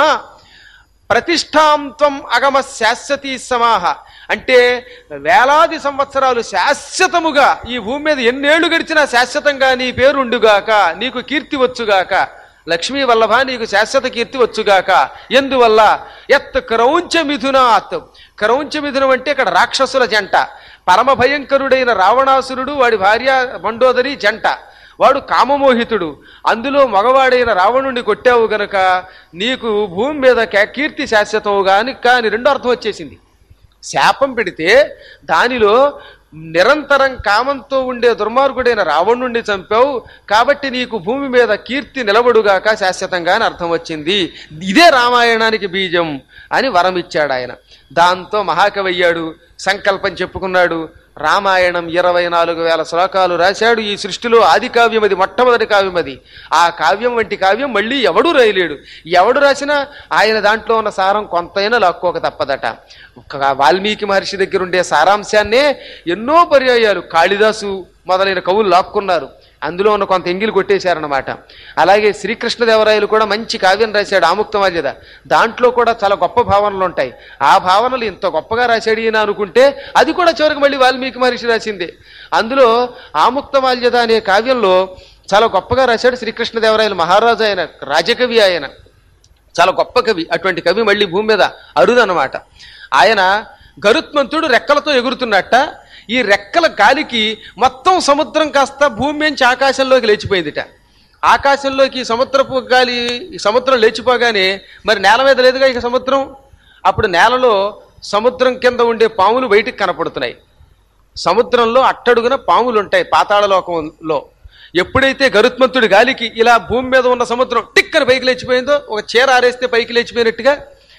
ప్రతిష్టాంత్వం అగమ శాశ్వతీ సమాహ అంటే వేలాది సంవత్సరాలు శాశ్వతముగా ఈ భూమి మీద ఎన్నేళ్లు గడిచినా శాశ్వతంగా నీ పేరుండుగాక నీకు కీర్తి వచ్చుగాక లక్ష్మీ వల్లభ నీకు శాశ్వత కీర్తి వచ్చుగాక ఎందువల్ల ఎత్ క్రౌంచ మిథునాత్ క్రౌంచ మిథునం అంటే ఇక్కడ రాక్షసుల జంట పరమ భయంకరుడైన రావణాసురుడు వాడి భార్య మండోదరి జంట వాడు కామమోహితుడు అందులో మగవాడైన రావణుణ్ణి కొట్టావు గనక నీకు భూమి మీద కే- కీర్తి శాశ్వతము గాని కానీ రెండో అర్థం వచ్చేసింది శాపం పెడితే దానిలో నిరంతరం కామంతో ఉండే దుర్మార్గుడైన రావణుణ్ణి చంపావు కాబట్టి నీకు భూమి మీద కీర్తి నిలబడుగాక శాశ్వతంగా అని అర్థం వచ్చింది ఇదే రామాయణానికి బీజం అని వరం ఇచ్చాడు ఆయన దాంతో మహాకవి అయ్యాడు సంకల్పం చెప్పుకున్నాడు రామాయణం ఇరవై నాలుగు వేల శ్లోకాలు రాశాడు ఈ సృష్టిలో ఆది కావ్యం అది మొట్టమొదటి కావ్యం అది ఆ కావ్యం వంటి కావ్యం మళ్ళీ ఎవడూ రాయలేడు ఎవడు రాసినా ఆయన దాంట్లో ఉన్న సారం కొంతైనా లాక్కోక తప్పదట ఒక వాల్మీకి మహర్షి దగ్గర ఉండే సారాంశాన్నే ఎన్నో పర్యాయాలు కాళిదాసు మొదలైన కవులు లాక్కున్నారు అందులో ఉన్న కొంత ఎంగిలు కొట్టేశారనమాట అలాగే శ్రీకృష్ణదేవరాయలు కూడా మంచి కావ్యం రాశాడు ఆముక్తమాల్యద దాంట్లో కూడా చాలా గొప్ప భావనలు ఉంటాయి ఆ భావనలు ఇంత గొప్పగా రాశాడు ఈయన అనుకుంటే అది కూడా చివరికి మళ్ళీ వాల్మీకి మహర్షి రాసిందే అందులో ఆముక్తమాల్యద అనే కావ్యంలో చాలా గొప్పగా రాశాడు శ్రీకృష్ణదేవరాయలు మహారాజు ఆయన రాజకవి ఆయన చాలా గొప్ప కవి అటువంటి కవి మళ్ళీ భూమి మీద అరుదనమాట ఆయన గరుత్మంతుడు రెక్కలతో ఎగురుతున్నట్ట ఈ రెక్కల గాలికి మొత్తం సముద్రం కాస్త భూమి నుంచి ఆకాశంలోకి లేచిపోయిందిట ఆకాశంలోకి సముద్రపు గాలి ఈ సముద్రం లేచిపోగానే మరి నేల మీద లేదుగా ఇక సముద్రం అప్పుడు నేలలో సముద్రం కింద ఉండే పాములు బయటికి కనపడుతున్నాయి సముద్రంలో అట్టడుగున పాములు ఉంటాయి పాతాళ లోకంలో ఎప్పుడైతే గరుత్మంతుడి గాలికి ఇలా భూమి మీద ఉన్న సముద్రం టిక్కన పైకి లేచిపోయిందో ఒక చీర ఆరేస్తే పైకి లేచిపోయినట్టుగా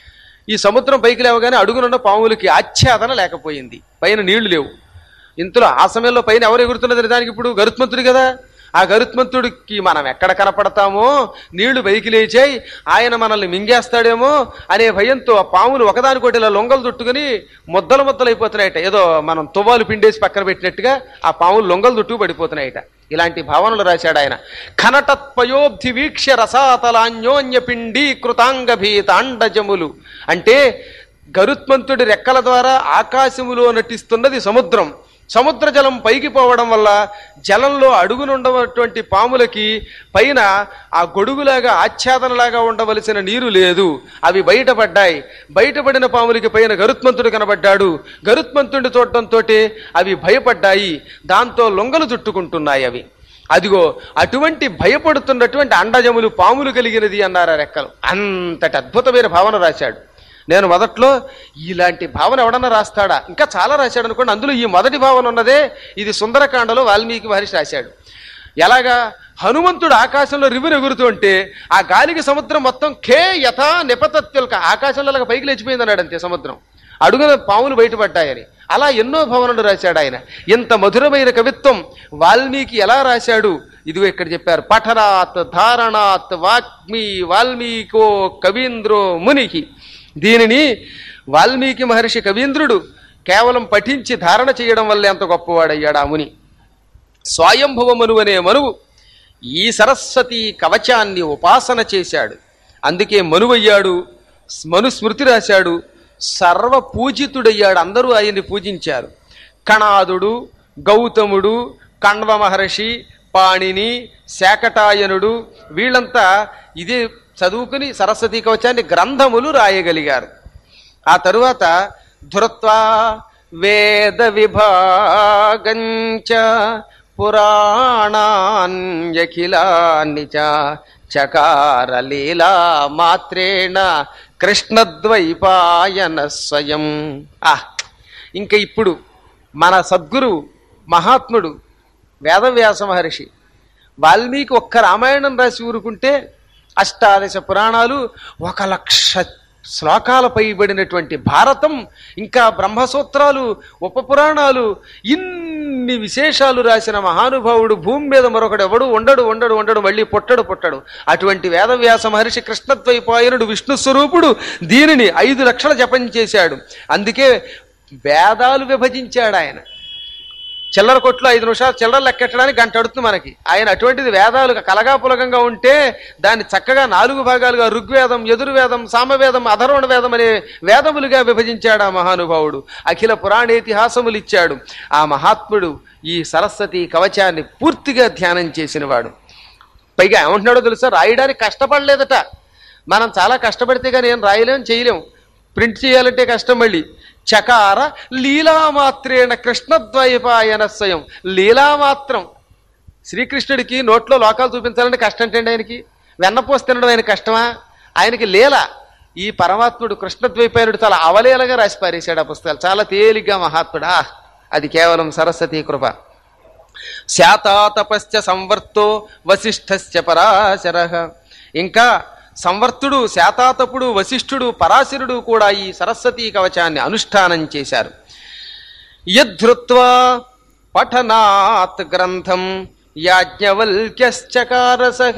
ఈ సముద్రం పైకి లేవగానే అడుగునున్న పాములకి ఆచ్ఛాదన లేకపోయింది పైన నీళ్లు లేవు ఇంతలో ఆ సమయంలో పైన ఎవరు ఎగురుతున్నది దానికి ఇప్పుడు గరుత్మంతుడు కదా ఆ గరుత్మంతుడికి మనం ఎక్కడ కనపడతామో నీళ్లు పైకి లేచాయి ఆయన మనల్ని మింగేస్తాడేమో అనే భయంతో ఆ పాములు ఒకదానికోటి ఇలా లొంగలు చుట్టుకుని ముద్దలు ముద్దలు అయిపోతున్నాయట ఏదో మనం తువ్వాలు పిండేసి పక్కన పెట్టినట్టుగా ఆ పాములు లొంగలు చుట్టూ పడిపోతున్నాయట ఇలాంటి భావనలు రాశాడు ఆయన ఖనటత్పయోబ్ధి వీక్ష్య రసాతలాన్యోన్య పిండీ కృతాంగభీతాండజములు అంటే గరుత్మంతుడి రెక్కల ద్వారా ఆకాశములో నటిస్తున్నది సముద్రం సముద్ర జలం పైకి పోవడం వల్ల జలంలో అడుగునుండటువంటి పాములకి పైన ఆ గొడుగులాగా ఆచ్ఛాదనలాగా ఉండవలసిన నీరు లేదు అవి బయటపడ్డాయి బయటపడిన పాములకి పైన గరుత్మంతుడు కనబడ్డాడు గరుత్మంతుడి చూడటంతో అవి భయపడ్డాయి దాంతో లొంగలు చుట్టుకుంటున్నాయి అవి అదిగో అటువంటి భయపడుతున్నటువంటి అండజములు పాములు కలిగినది అన్నారు ఆ రెక్కలు అంతటి అద్భుతమైన భావన రాశాడు నేను మొదట్లో ఇలాంటి భావన ఎవడన్నా రాస్తాడా ఇంకా చాలా రాశాడు అనుకోండి అందులో ఈ మొదటి భావన ఉన్నదే ఇది సుందరకాండలో వాల్మీకి మహర్షి రాశాడు ఎలాగా హనుమంతుడు ఆకాశంలో రివ్వును ఎగురుతుంటే ఆ గాలికి సముద్రం మొత్తం ఖే యథా నిపతత్యుల్క ఆకాశంలో అలాగ పైకి లేచిపోయింది అన్నాడు అంతే సముద్రం అడుగున పాములు బయటపడ్డాయని అలా ఎన్నో భవనలు రాశాడు ఆయన ఇంత మధురమైన కవిత్వం వాల్మీకి ఎలా రాశాడు ఇదిగో ఇక్కడ చెప్పారు పఠనాత్ ధారణాత్ వాగ్మి వాల్మీకో కవీంద్రో మునికి దీనిని వాల్మీకి మహర్షి కవీంద్రుడు కేవలం పఠించి ధారణ చేయడం వల్లే అంత గొప్పవాడయ్యాడు ఆ ముని స్వయంభవ మనువు అనే మనువు ఈ సరస్వతి కవచాన్ని ఉపాసన చేశాడు అందుకే మనువయ్యాడు మను స్మృతి రాశాడు సర్వ పూజితుడయ్యాడు అందరూ ఆయన్ని పూజించారు కణాదుడు గౌతముడు కణ్వ మహర్షి పాణిని శాకటాయనుడు వీళ్ళంతా ఇదే చదువుకుని సరస్వతి కవచాన్ని గ్రంథములు రాయగలిగారు ఆ తరువాత ధృత్వా వేద విభాగంచ పురాణాన్యఖిలాన్ని చ చకార లీలా మాత్రేణ కృష్ణద్వైపాయన స్వయం ఆ ఇంకా ఇప్పుడు మన సద్గురు మహాత్ముడు వేదవ్యాస మహర్షి వాల్మీకి ఒక్క రామాయణం రాసి ఊరుకుంటే అష్టాదశ పురాణాలు ఒక లక్ష శ్లోకాలపై పడినటువంటి భారతం ఇంకా బ్రహ్మసూత్రాలు ఉపపురాణాలు ఇన్ని విశేషాలు రాసిన మహానుభావుడు భూమి మీద మరొకడు ఎవడు ఉండడు ఉండడు ఉండడు మళ్ళీ పుట్టడు పుట్టడు అటువంటి వేదవ్యాస మహర్షి కృష్ణద్వైపాయనుడు విష్ణు స్వరూపుడు దీనిని ఐదు లక్షల జపం చేశాడు అందుకే వేదాలు విభజించాడు ఆయన చిల్లర కొట్లు ఐదు నిమిషాలు చిల్లర లెక్కెట్టడానికి గంట అడుతుంది మనకి ఆయన అటువంటిది వేదాలు కలగాపులగంగా ఉంటే దాన్ని చక్కగా నాలుగు భాగాలుగా ఋగ్వేదం యజుర్వేదం సామవేదం అధర్వణ వేదం అనే వేదములుగా విభజించాడు ఆ మహానుభావుడు అఖిల పురాణేతిహాసములు ఇచ్చాడు ఆ మహాత్ముడు ఈ సరస్వతి కవచాన్ని పూర్తిగా ధ్యానం చేసినవాడు పైగా ఏమంటున్నాడో తెలుసా రాయడానికి కష్టపడలేదట మనం చాలా కష్టపడితే కానీ ఏం రాయలేం చేయలేం ప్రింట్ చేయాలంటే కష్టం మళ్ళీ చకార లీలామాత్రేణ కృష్ణద్వైపాయన స్వయం లీలామాత్రం శ్రీకృష్ణుడికి నోట్లో లోకాలు చూపించాలంటే కష్టం అంటే ఆయనకి వెన్నపోసి తినడం ఆయన కష్టమా ఆయనకి లీల ఈ పరమాత్ముడు కృష్ణద్వైపాయనుడు చాలా అవలీలగా రాసి పారేశాడు ఆ పుస్తకాలు చాలా తేలిగ్గా మహాత్ముడా అది కేవలం సరస్వతీ కృప శాతాతపశ్చ సంవర్తో వశిష్ఠశ్చ పరాశర ఇంకా సంవర్తుడు శాతాతపుడు వశిష్ఠుడు పరాశరుడు కూడా ఈ సరస్వతీ కవచాన్ని అనుష్ఠానం చేశారు యద్ధృత్వా పఠనాత్ గ్రంథం యాజ్ఞవల్క్యశ్చకారసహ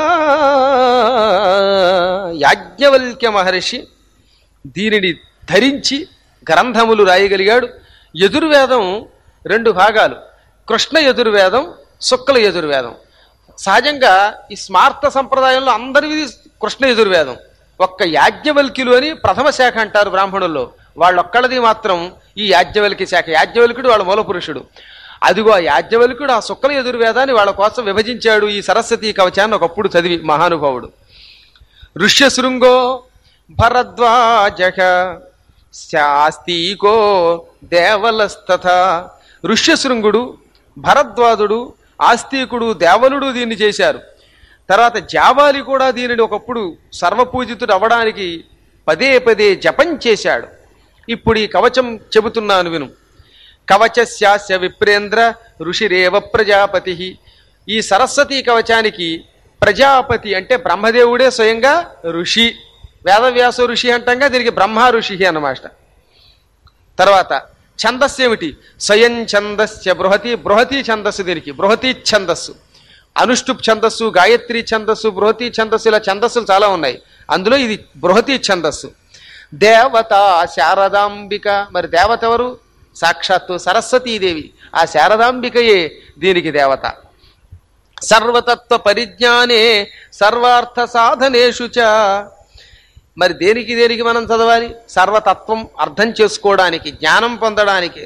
యాజ్ఞవల్క్య మహర్షి దీనిని ధరించి గ్రంథములు రాయగలిగాడు యజుర్వేదం రెండు భాగాలు కృష్ణ యజుర్వేదం శుక్ల యజుర్వేదం సహజంగా ఈ స్మార్త సంప్రదాయంలో అందరిది కృష్ణ యజుర్వేదం ఒక్క యాజ్ఞవల్క్యులు అని ప్రథమ శాఖ అంటారు బ్రాహ్మణుల్లో వాళ్ళొక్కళ్ళది మాత్రం ఈ యాజ్ఞవల్కి శాఖ యాజ్ఞవల్కుడు వాళ్ళ మూల పురుషుడు అదిగో ఆ యాజ్ఞవల్కుడు ఆ శుక్ల యజుర్వేదాన్ని వాళ్ళ కోసం విభజించాడు ఈ సరస్వతి కవచాన్ని ఒకప్పుడు చదివి మహానుభావుడు ఋష్యశృంగో భరద్వాజ శాస్తికో దేవలస్తథ ఋష్యశృంగుడు భరద్వాజుడు ఆస్తికుడు దేవలుడు దీన్ని చేశారు తర్వాత జాబాలి కూడా దీనిని ఒకప్పుడు సర్వపూజితుడు అవ్వడానికి పదే పదే జపం చేశాడు ఇప్పుడు ఈ కవచం చెబుతున్నాను విను కవచస్యాస్య విప్రేంద్ర ఋషిరేవ ప్రజాపతి ఈ సరస్వతి కవచానికి ప్రజాపతి అంటే బ్రహ్మదేవుడే స్వయంగా ఋషి వేదవ్యాస ఋషి అంటంగా దీనికి బ్రహ్మ ఋషి అన్నమాట తర్వాత ఛందస్సు ఏమిటి స్వయం ఛందస్య బృహతి బృహతి ఛందస్సు దీనికి బృహతి ఛందస్సు అనుష్టుప్ ఛందస్సు గాయత్రి ఛందస్సు బృహతి ఛందస్సు ఇలా ఛందస్సులు చాలా ఉన్నాయి అందులో ఇది బృహతి ఛందస్సు దేవత శారదాంబిక మరి దేవత ఎవరు సాక్షాత్తు సరస్వతీదేవి ఆ శారదాంబికయే దీనికి దేవత సర్వతత్వ పరిజ్ఞానే సర్వార్థ సాధనేషు చ మరి దేనికి దేనికి మనం చదవాలి సర్వతత్వం అర్థం చేసుకోవడానికి జ్ఞానం పొందడానికి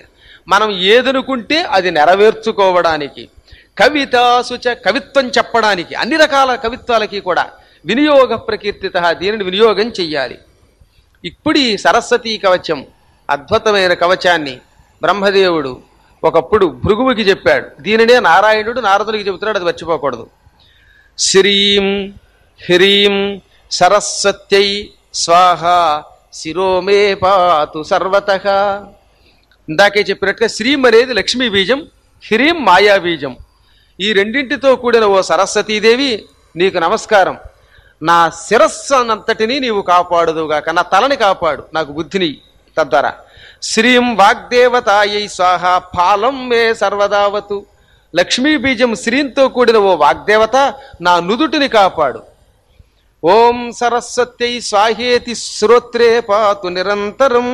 మనం ఏదనుకుంటే అది నెరవేర్చుకోవడానికి కవితాసుచ కవిత్వం చెప్పడానికి అన్ని రకాల కవిత్వాలకి కూడా వినియోగ ప్రకీర్తిత దీనిని వినియోగం చెయ్యాలి ఇప్పుడు ఈ సరస్వతీ కవచం అద్భుతమైన కవచాన్ని బ్రహ్మదేవుడు ఒకప్పుడు భృగువుకి చెప్పాడు దీనినే నారాయణుడు నారదునికి చెబుతున్నాడు అది మర్చిపోకూడదు శ్రీం హ్రీం సరస్వత్యై స్వాహ శిరోమే పాతు సర్వత ఇందాకే చెప్పినట్టుగా శ్రీం అనేది లక్ష్మీ బీజం హ్రీం మాయా బీజం ఈ రెండింటితో కూడిన ఓ సరస్వతీదేవి నీకు నమస్కారం నా శిరస్సనంతటినీ నీవు కాపాడుదుగాక నా తలని కాపాడు నాకు బుద్ధిని తద్వారా శ్రీం వాగ్దేవతాయై స్వాహ ఫాలం మే సర్వదావతు లక్ష్మీ బీజం శ్రీంతో కూడిన ఓ వాగ్దేవత నా నుదుటిని కాపాడు ఓం సరస్వత్యై స్వాహేతి శ్రోత్రే పాతు నిరంతరం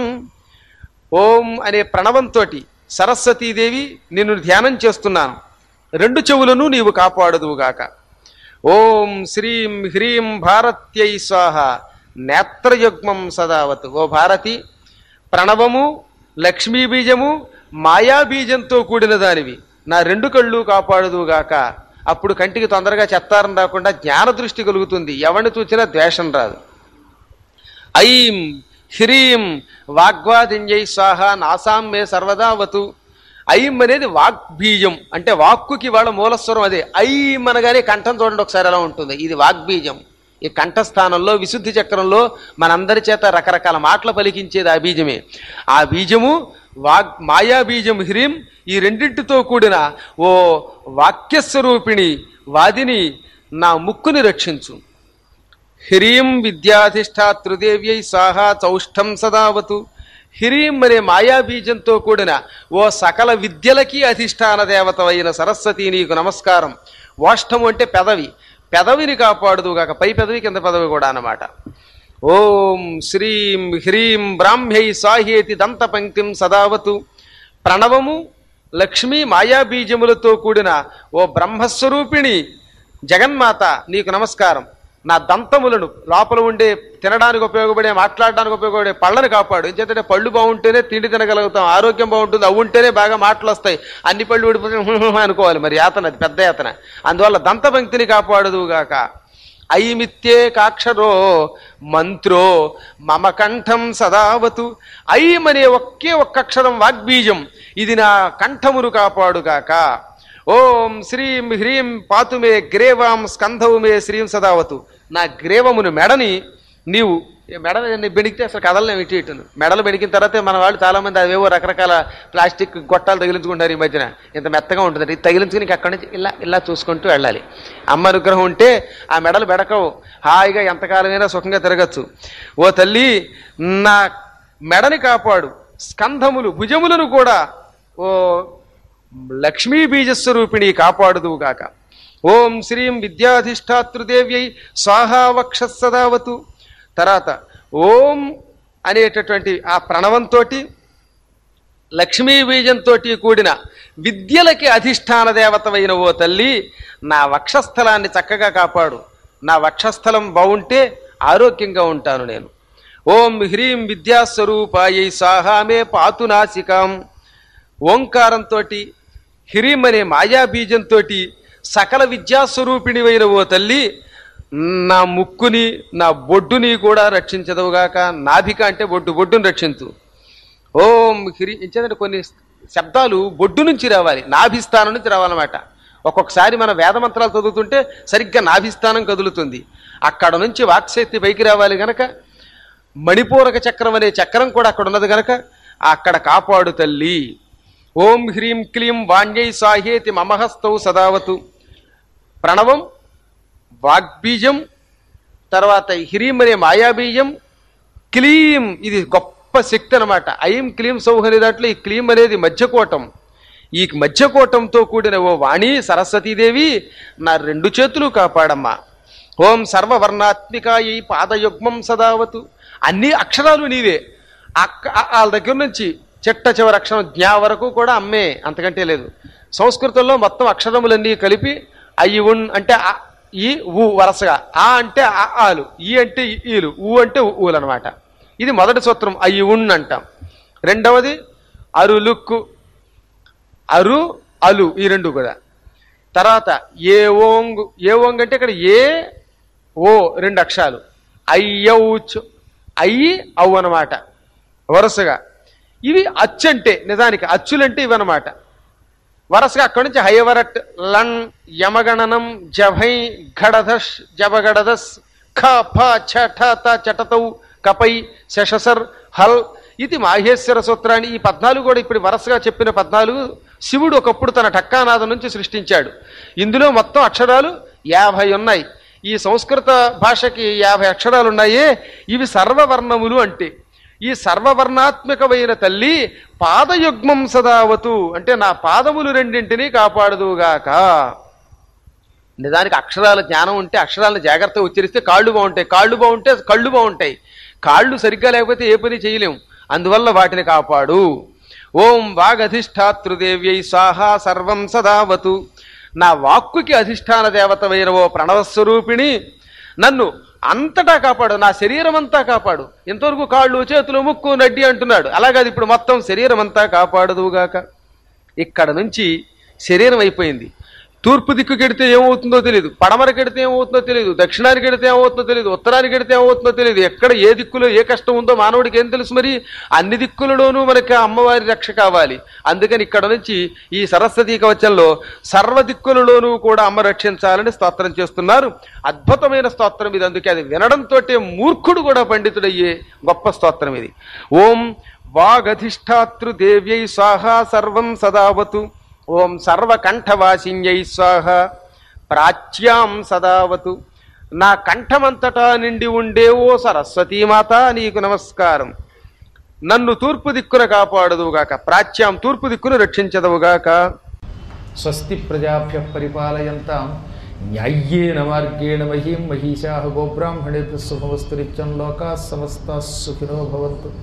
ఓం అనే ప్రణవంతో సరస్వతీదేవి నిన్ను ధ్యానం చేస్తున్నాను రెండు చెవులను నీవు కాపాడుదువుగాక ఓం శ్రీం హ్రీం భారత్యై స్వాహ నేత్రయుగ్మం సదావతు ఓ భారతి ప్రణవము లక్ష్మీ బీజము మాయా బీజంతో కూడిన దానివి నా రెండు కళ్ళు కాపాడుదుగాక అప్పుడు కంటికి తొందరగా చెత్తారం రాకుండా జ్ఞాన దృష్టి కలుగుతుంది ఎవరిని చూసినా ద్వేషం రాదు ఐం హ్రీం వాగ్వాదింజై స్వాహ నాసాం మే సర్వదావతు ఐం అనేది వాగ్బీజం అంటే వాక్కుకి వాళ్ళ మూలస్వరం అదే ఐం అనగానే కంఠం చూడండి ఒకసారి ఎలా ఉంటుంది ఇది వాగ్బీజం ఈ కంఠస్థానంలో విశుద్ధి చక్రంలో మనందరి చేత రకరకాల మాటలు పలికించేది ఆ బీజమే ఆ బీజము వాగ్ మాయా బీజం హ్రీం ఈ రెండింటితో కూడిన ఓ వాక్యస్వరూపిణి వాదిని నా ముక్కుని రక్షించు హ్రీం విద్యాధిష్టాతృదేవ్యై సాహా చౌష్టం సదావతు హ్రీం అనే మాయాబీజంతో కూడిన ఓ సకల విద్యలకి అధిష్టాన దేవతవైన సరస్వతి నీకు నమస్కారం ఓష్టము అంటే పెదవి పెదవిని కాపాడుదుగాక పై పెదవి కింద పెదవి కూడా అన్నమాట ఓం శ్రీం హ్రీం బ్రాహ్మ్యై సాహేతి దంత పంక్తిం సదావతు ప్రణవము లక్ష్మీ మాయాబీజములతో కూడిన ఓ బ్రహ్మస్వరూపిణి జగన్మాత నీకు నమస్కారం నా దంతములను లోపల ఉండే తినడానికి ఉపయోగపడే మాట్లాడడానికి ఉపయోగపడే పళ్ళని కాపాడు ఎందుకంటే పళ్ళు బాగుంటేనే తిండి తినగలుగుతాం ఆరోగ్యం బాగుంటుంది అవి ఉంటేనే బాగా మాటలు వస్తాయి అన్ని పళ్ళు ఊడిపోతే అనుకోవాలి మరి యాతన అది పెద్ద యాతన అందువల్ల దంతపంక్తిని కాపాడుదుగాక ఐమిత్యే కాక్షరో మంత్రో మమ కంఠం సదావతు ఐం అనే ఒకే ఒక్క అక్షరం వాగ్బీజం ఇది నా కంఠమును కాపాడుగాక ఓం శ్రీం హ్రీం పాతుమే గ్రేవాం స్కంధవు మే శ్రీం సదావతు నా గ్రేవమును మెడని నీవు ఈ మెడని బెణికితే అసలు కదలలేము ఇటు ఇటును మెడలు బెణికిన తర్వాతే మన వాళ్ళు చాలా మంది అవేవో రకరకాల ప్లాస్టిక్ గొట్టాలు తగిలించుకుంటారు ఈ మధ్యన ఇంత మెత్తగా ఉంటుంది ఇది తగిలించుకుని ఇంక అక్కడి నుంచి ఇలా ఇలా చూసుకుంటూ వెళ్ళాలి అమ్మ అనుగ్రహం ఉంటే ఆ మెడలు బెడకవు హాయిగా ఎంతకాలమైనా సుఖంగా తిరగచ్చు ఓ తల్లి నా మెడని కాపాడు స్కంధములు భుజములను కూడా ఓ లక్ష్మీ బీజస్వరూపిణి కాపాడుదువుగాక ఓం శ్రీం విద్యాధిష్టాతృదేవ్యై స్వాహా వక్షస్సదావతు తర్వాత ఓం అనేటటువంటి ఆ ప్రణవంతో లక్ష్మీ బీజంతో కూడిన విద్యలకి అధిష్టాన దేవతమైన ఓ తల్లి నా వక్షస్థలాన్ని చక్కగా కాపాడు నా వక్షస్థలం బాగుంటే ఆరోగ్యంగా ఉంటాను నేను ఓం హ్రీం విద్యాస్వరూపాయై సాహామే పాతునాసికాం ఓంకారంతో హ్రీం అనే మాయాబీజంతో సకల విద్యాస్వరూపిణివైన ఓ తల్లి నా ముక్కుని నా బొడ్డుని కూడా రక్షించదవుగాక నాభిక అంటే బొడ్డు బొడ్డును రక్షించు ఓం హ్రీ ఇచ్చేదంటే కొన్ని శబ్దాలు బొడ్డు నుంచి రావాలి నాభిస్థానం నుంచి రావాలన్నమాట ఒక్కొక్కసారి మన వేద మంత్రాలు చదువుతుంటే సరిగ్గా నాభిస్థానం కదులుతుంది అక్కడ నుంచి వాక్శక్తి పైకి రావాలి గనక మణిపూరక చక్రం అనే చక్రం కూడా అక్కడ ఉన్నది గనక అక్కడ కాపాడు తల్లి ఓం హ్రీం క్లీం వాణ్యై సాహేతి మమహస్తౌ సదావతు ప్రణవం వాగ్బీజం తర్వాత హ్రీం అనే మాయాబీజం క్లీం ఇది గొప్ప శక్తి అనమాట ఐం క్లీం సౌహ్ అనే దాంట్లో ఈ క్లీం అనేది మధ్యకోటం ఈ మధ్యకోటంతో కూడిన ఓ వాణి సరస్వతీదేవి నా రెండు చేతులు కాపాడమ్మా ఓం సర్వవర్ణాత్మికాయి పాదయుగ్మం సదావతు అన్ని అక్షరాలు నీవే అక్క ఆ- వాళ్ళ దగ్గర నుంచి చిట్ట చివరి అక్షరం జ్ఞా వరకు కూడా అమ్మే అంతకంటే లేదు సంస్కృతంలో మొత్తం అక్షరములన్నీ కలిపి అయి ఉన్ అంటే ఆ, ఈ ఊ వరసగా ఆ అంటే ఆ ఆలు ఈ అంటే ఈ- ఈలు ఊ అంటే ఊలు అనమాట ఇది మొదటి సూత్రం అయి ఉన్ అంటాం రెండవది అరులుక్కు అరు అలు ఈ రెండు కూడా తర్వాత ఏ ఓంగ్ ఏ ఓంగ్ అంటే ఇక్కడ ఏ ఓ రెండు అక్షరాలు అయ్యౌచ్ అయ్యి అవు అనమాట వరుసగా ఇవి అచ్చంటే నిజానికి అచ్చులంటే ఇవన్నమాట వరుసగా అక్కడి నుంచి హయవరట్ లన్ యమగణనం జభై ఘడధష్ జబగడదస్ ఖ ఫ ఛ ఠ త చటతౌ కపై శశసర్ హల్ ఇది మాహేశ్వర సూత్రాన్ని ఈ పద్నాలుగు కూడా ఇప్పుడు వరుసగా చెప్పిన పద్నాలుగు శివుడు ఒకప్పుడు తన టక్కానాదం నుంచి సృష్టించాడు ఇందులో మొత్తం అక్షరాలు యాభై ఉన్నాయి ఈ సంస్కృత భాషకి యాభై అక్షరాలు ఉన్నాయే ఇవి సర్వవర్ణములు అంటే ఈ సర్వవర్ణాత్మకమైన తల్లి పాదయుగ్మం సదావతు అంటే నా పాదములు రెండింటినీ కాపాడుదుగాక నిజానికి అక్షరాల జ్ఞానం ఉంటే అక్షరాలను జాగ్రత్తగా ఉచ్చరిస్తే కాళ్ళు బాగుంటాయి కాళ్ళు బాగుంటే కళ్ళు బాగుంటాయి కాళ్ళు సరిగ్గా లేకపోతే ఏ పని చేయలేం అందువల్ల వాటిని కాపాడు ఓం వాగధిష్టాతృదేవ్యై స్వాహా సర్వం సదావతు నా వాక్కుకి అధిష్టాన దేవతమైన ఓ ప్రణవస్వరూపిణి నన్ను అంతటా కాపాడు నా శరీరం అంతా కాపాడు ఇంతవరకు కాళ్ళు చేతులు ముక్కు నడ్డి అంటున్నాడు అలాగే ఇప్పుడు మొత్తం శరీరం అంతా కాపాడదుగాక ఇక్కడ నుంచి శరీరం అయిపోయింది తూర్పు దిక్కు కెడితే ఏమవుతుందో తెలియదు పడమర కెడితే ఏమవుతుందో తెలియదు దక్షిణానికి కెడితే ఏమవుతుందో తెలియదు ఉత్తరానికి కెడితే ఏమవుతుందో తెలియదు ఎక్కడ ఏ దిక్కులో ఏ కష్టం ఉందో మానవుడికి ఏం తెలుసు మరి అన్ని దిక్కులలోనూ మనకి అమ్మవారి రక్ష కావాలి అందుకని ఇక్కడ నుంచి ఈ సరస్వతీ కవచంలో సర్వ దిక్కులలోనూ కూడా అమ్మ రక్షించాలని స్తోత్రం చేస్తున్నారు అద్భుతమైన స్తోత్రం ఇది అందుకే అది వినడంతో మూర్ఖుడు కూడా పండితుడయ్యే గొప్ప స్తోత్రం ఇది ఓం వాగధిష్టాతృ దేవ్యై స్వాహా సర్వం సదావతు ఓం సర్వకంఠవాసిన్యై స్వాహ ప్రాచ్యాం సదావతు నా కంఠమంతటా నిండి ఉండే ఓ సరస్వతీమాత నీకు నమస్కారం నన్ను తూర్పు దిక్కున కాపాడదువుగాక ప్రాచ్యాం తూర్పు దిక్కును రక్షించదవుగాక స్వస్తి ప్రజాభ్య పరిపాలయంతాం న్యాయ్యేన మార్గేణ మహీం మహిషా గోబ్రాహ్మణేభ్య శుభవస్తు నిత్యం లోకా సమస్త సుఖినో భవంతు